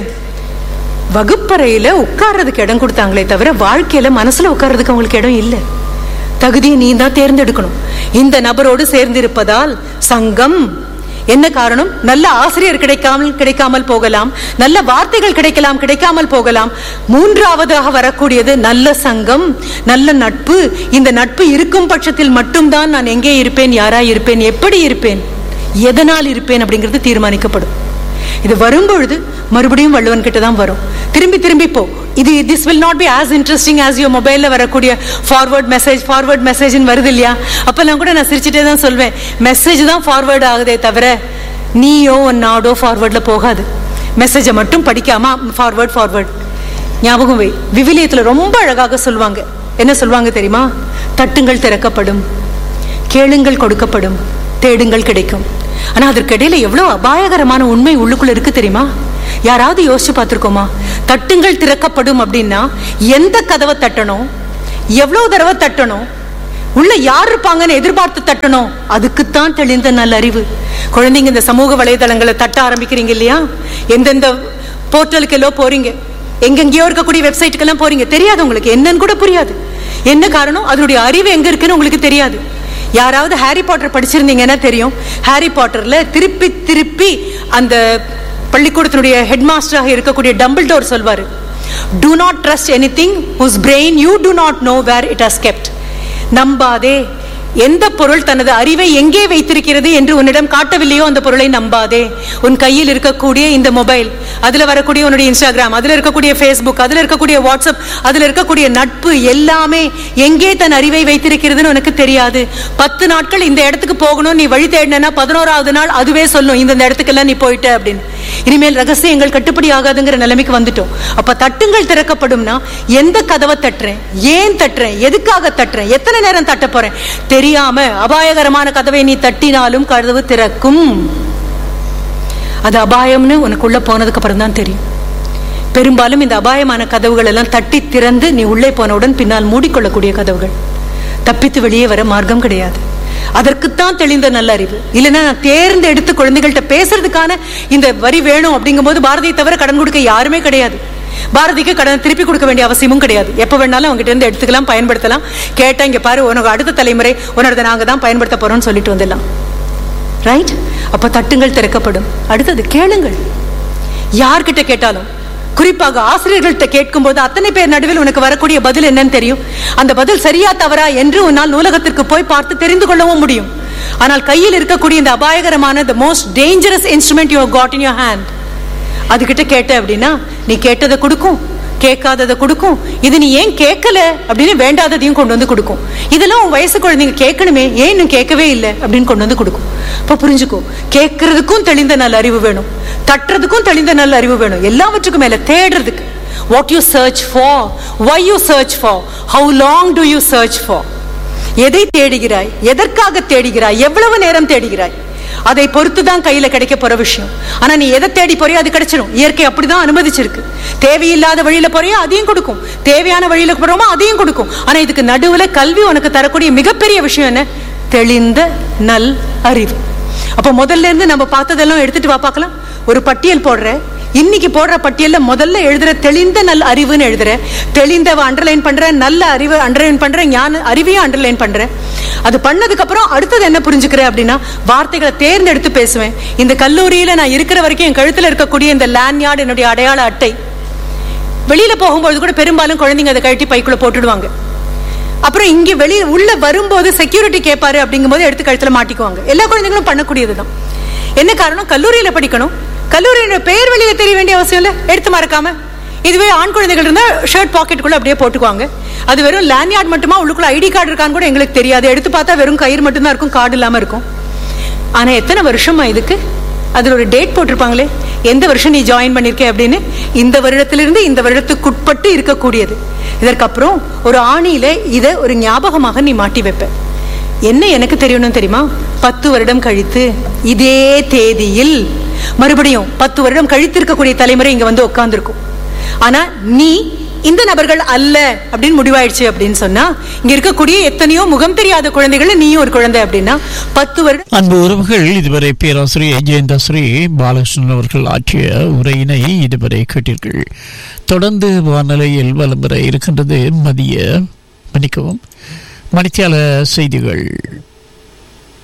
வகுப்பறையில உட்கார்றதுக்கு இடம் கொடுத்தாங்களே தவிர வாழ்க்கையில மனசுல உட்கார்றதுக்கு அவங்களுக்கு இடம் இல்லை தகுதியை நீ தான் தேர்ந்தெடுக்கணும் இந்த நபரோடு சேர்ந்திருப்பதால் சங்கம் என்ன காரணம் நல்ல ஆசிரியர் கிடைக்காமல் கிடைக்காமல் போகலாம் நல்ல வார்த்தைகள் கிடைக்கலாம் கிடைக்காமல் போகலாம் மூன்றாவதாக வரக்கூடியது நல்ல சங்கம் நல்ல நட்பு இந்த நட்பு இருக்கும் பட்சத்தில் மட்டும்தான் நான் எங்கே இருப்பேன் யாரா இருப்பேன் எப்படி இருப்பேன் எதனால் இருப்பேன் அப்படிங்கிறது தீர்மானிக்கப்படும் இது வரும்பொழுது மறுபடியும் வள்ளுவன் கிட்ட தான் வரும் திரும்பி திரும்பி போ இது this will not be as interesting as your மொபைல்ல வரக்கூடிய ஃபார்வர்ட் மெசேஜ் ஃபார்வர்ட் மெசேஜ்னு வருது இல்லையா அப்பெல்லாம் கூட நான் சிரிச்சுட்டே தான் சொல்வேன் மெசேஜ் தான் ஃபார்வர்ட் ஆகுதே தவிர நீயோ உன் நாடோ ஃபார்வர்ட்ல போகாது மெசேஜை மட்டும் படிக்காம ஃபார்வர்ட் ஃபார்வர்ட் ஞாபகம் வை விவிலியத்துல ரொம்ப அழகாக சொல்லுவாங்க என்ன சொல்லுவாங்க தெரியுமா தட்டுங்கள் திறக்கப்படும் கேளுங்கள் கொடுக்கப்படும் தேடுங்கள் கிடைக்கும் ஆனா அதற்கிடையில எவ்வளவு அபாயகரமான உண்மை உள்ளுக்குள்ள இருக்கு தெரியுமா யாராவது யோசிச்சு பார்த்திருக்கோமா தட்டுங்கள் திறக்கப்படும் அப்படின்னா எந்த கதவை தட்டணும் எவ்வளவு தடவை தட்டணும் உள்ள யார் இருப்பாங்கன்னு எதிர்பார்த்து தட்டணும் அதுக்குத்தான் தெளிந்த நல்ல அறிவு குழந்தைங்க இந்த சமூக வலைதளங்களை தட்ட ஆரம்பிக்கிறீங்க இல்லையா எந்தெந்த போர்ட்டலுக்கு எல்லாம் போறீங்க எங்கெங்கேயோ இருக்கக்கூடிய வெப்சைட்டுக்கெல்லாம் போறீங்க தெரியாது உங்களுக்கு என்னன்னு கூட புரியாது என்ன காரணம் அதனுடைய அறிவு எங்க இருக்குன்னு உங்களுக்கு தெரியாது யாராவது ஹாரி பாட்டர் படிச்சிருந்தீங்கன்னா தெரியும் ஹாரி பாட்டர்ல திருப்பி திருப்பி அந்த பள்ளிக்கூடத்தினுடைய ஹெட் மாஸ்டராக இருக்கக்கூடிய டம்பிள் டோர் சொல்வாரு do not trust anything whose brain you do not know where it has kept நம்பாதே எந்த பொருள் தனது அறிவை எங்கே வைத்திருக்கிறது என்று உன்னிடம் காட்டவில்லையோ அந்த பொருளை நம்பாதே உன் கையில் இருக்கக்கூடிய இந்த மொபைல் அதுல வரக்கூடிய உன்னுடைய இன்ஸ்டாகிராம் அதுல இருக்கக்கூடிய ஃபேஸ்புக் அதுல இருக்கக்கூடிய வாட்ஸ்அப் அதுல இருக்கக்கூடிய நட்பு எல்லாமே எங்கே தன் அறிவை வைத்திருக்கிறதுன்னு உனக்கு தெரியாது பத்து நாட்கள் இந்த இடத்துக்கு போகணும் நீ வழி தேடினா பதினோராவது நாள் அதுவே சொல்லும் இந்த இடத்துக்கெல்லாம் நீ போயிட்ட அப்படின்னு இனிமேல் ரகசியங்கள் கட்டுப்படி ஆகாதுங்கிற நிலைமைக்கு வந்துட்டோம் அப்ப தட்டுங்கள் திறக்கப்படும்னா எந்த கதவை தட்டுறேன் ஏன் தட்டுறேன் எதுக்காக தட்டுறேன் எத்தனை நேரம் தட்ட போறேன் தெரியாம அபாயகரமான கதவை நீ தட்டினாலும் கதவு திறக்கும் அது அபாயம்னு உனக்குள்ள போனதுக்கு அப்புறம் தான் தெரியும் பெரும்பாலும் இந்த அபாயமான கதவுகள் எல்லாம் தட்டி திறந்து நீ உள்ளே போனவுடன் பின்னால் மூடிக்கொள்ளக்கூடிய கதவுகள் தப்பித்து வெளியே வர மார்க்கம் கிடையாது அதற்குத்தான் தெளிந்த நல்ல அறிவு இல்லைன்னா நான் தேர்ந்தெடுத்து குழந்தைகள்கிட்ட பேசுறதுக்கான இந்த வரி வேணும் அப்படிங்கும்போது பாரதியை தவிர கடன் கொடுக்க யாருமே கிடையாது பாரதிக்கு கடன் திருப்பி கொடுக்க வேண்டிய அவசியமும் கிடையாது எப்ப வேணாலும் அவங்க கிட்ட இருந்து எடுத்துக்கலாம் பயன்படுத்தலாம் கேட்டா இங்க பாரு உனக்கு அடுத்த தலைமுறை உன்னோட நாங்க தான் பயன்படுத்த போறோம்னு சொல்லிட்டு வந்துடலாம் ரைட் அப்ப தட்டுங்கள் திறக்கப்படும் அடுத்தது கேளுங்கள் யார்கிட்ட கேட்டாலும் குறிப்பாக ஆசிரியர்கள்ட்ட கேட்கும்போது அத்தனை பேர் நடுவில் உனக்கு வரக்கூடிய பதில் என்னன்னு தெரியும் அந்த பதில் சரியா தவறா என்று உன்னால் நூலகத்திற்கு போய் பார்த்து தெரிந்து கொள்ளவும் முடியும் ஆனால் கையில் இருக்கக்கூடிய இந்த அபாயகரமான the most dangerous instrument you have got in your hand அதுகிட்ட கேட்ட அப்படின்னா நீ கேட்டதை கொடுக்கும் கேட்காததை கொடுக்கும் இது நீ ஏன் கேட்கல அப்படின்னு வேண்டாததையும் கொண்டு வந்து கொடுக்கும் இதெல்லாம் உன் வயசு குழந்தைங்க கேட்கணுமே ஏன் இன்னும் கேட்கவே இல்லை அப்படின்னு கொண்டு வந்து கொடுக்கும் அப்ப புரிஞ்சுக்கோ கேட்கறதுக்கும் தெளிந்த நல்ல அறிவு வேணும் தட்டுறதுக்கும் தெளிந்த நல்ல அறிவு வேணும் எல்லாவற்றுக்கும் மேல தேடுறதுக்கு what you search for why you search for how long do you search for எதை தேடுகிறாய் எதற்காக தேடுகிறாய் எவ்வளவு நேரம் தேடுகிறாய் அதை பொறுத்து தான் கையில கிடைக்க போற விஷயம் ஆனா நீ எதை தேடி போறியோ அது கிடைச்சிடும் இயற்கை அப்படிதான் அனுமதிச்சிருக்கு தேவையில்லாத வழியில போறியோ அதையும் கொடுக்கும் தேவையான வழியில போறோமோ அதையும் கொடுக்கும் ஆனா இதுக்கு நடுவுல கல்வி உனக்கு தரக்கூடிய மிகப்பெரிய விஷயம் என்ன தெளிந்த நல் அறிவு அப்ப முதல்ல இருந்து நம்ம பார்த்ததெல்லாம் எடுத்துட்டு வா பார்க்கலாம் ஒரு பட்டியல் போடுற இன்னைக்கு போடுற பட்டியல்ல முதல்ல எழுதுற தெளிந்த நல் அறிவுன்னு எழுதுற தெளிந்தவ அண்டர்லைன் பண்ற நல்ல அறிவு அண்டர்லைன் பண்ற ஞான அறிவையும் அண்டர்லைன் பண்ற அது பண்ணதுக்கு அப்புறம் அடுத்தது என்ன புரிஞ்சுக்கிற அப்படின்னா வார்த்தைகளை தேர்ந்தெடுத்து பேசுவேன் இந்த கல்லூரியில நான் இருக்கிற வரைக்கும் என் கழுத்துல இருக்கக்கூடிய இந்த லேண்ட்யார்டு என்னுடைய அடையாள அட்டை வெளியில போகும்போது கூட பெரும்பாலும் குழந்தைங்க அதை கழட்டி பைக்குள்ள போட்டுடுவாங்க அப்புறம் இங்க வெளியே உள்ள வரும்போது செக்யூரிட்டி கேட்பாரு அப்படிங்கும்போது எடுத்து கழுத்துல மாட்டிக்குவாங்க எல்லா குழந்தைங்களும் பண்ணக்கூடியதுதான் என்ன காரணம் கல்லூரியில படிக்கணும் கல்லூரியோட பெயர் வெளியில தெரிய வேண்டிய அவசியம் இல்லை எடுத்து மறக்காம இதுவே ஆண் குழந்தைகள் இருந்தா ஷர்ட் பாக்கெட்டுக்குள்ள அப்படியே போட்டுக்குவாங்க அது வெறும் லேண்ட்யார்ட் மட்டுமா உள்ளுக்குள்ள ஐடி கார்டு இருக்கான்னு கூட எங்களுக்கு தெரியாது எடுத்து பார்த்தா வெறும் கயிறு மட்டும்தான் இருக்கும் கார்டு இல்லாம இருக்கும் ஆனா எத்தனை வருஷமா இதுக்கு அதுல ஒரு டேட் போட்டிருப்பாங்களே எந்த வருஷம் நீ ஜாயின் பண்ணிருக்க அப்படின்னு இந்த வருடத்திலிருந்து இந்த வருடத்துக்குட்பட்டு இருக்கக்கூடியது இதற்கப்புறம் ஒரு ஆணியில இதை ஒரு ஞாபகமாக நீ மாட்டி வைப்ப என்ன எனக்கு தெரியணும் தெரியுமா பத்து வருடம் கழித்து இதே தேதியில் மறுபடியும் பத்து வருடம் கழித்து இருக்கக்கூடிய தலைமுறை இங்க வந்து உட்கார்ந்துருக்கும் ஆனா நீ இந்த நபர்கள் அல்ல அப்படின்னு முடிவாயிடுச்சு அப்படின்னு சொன்னா இங்க இருக்கக்கூடிய எத்தனையோ முகம் தெரியாத குழந்தைகள் நீயும் ஒரு குழந்தை அப்படின்னா பத்து வருடம் அன்பு உறவுகள் இதுவரை பேராசிரியர் ஜெயந்தஸ்ரீ பாலகிருஷ்ணன் அவர்கள் ஆற்றிய உரையினை இதுவரை கேட்டீர்கள் தொடர்ந்து வானிலையில் வலம் வர இருக்கின்றது மதிய மன்னிக்கவும் மணித்தியால செய்திகள்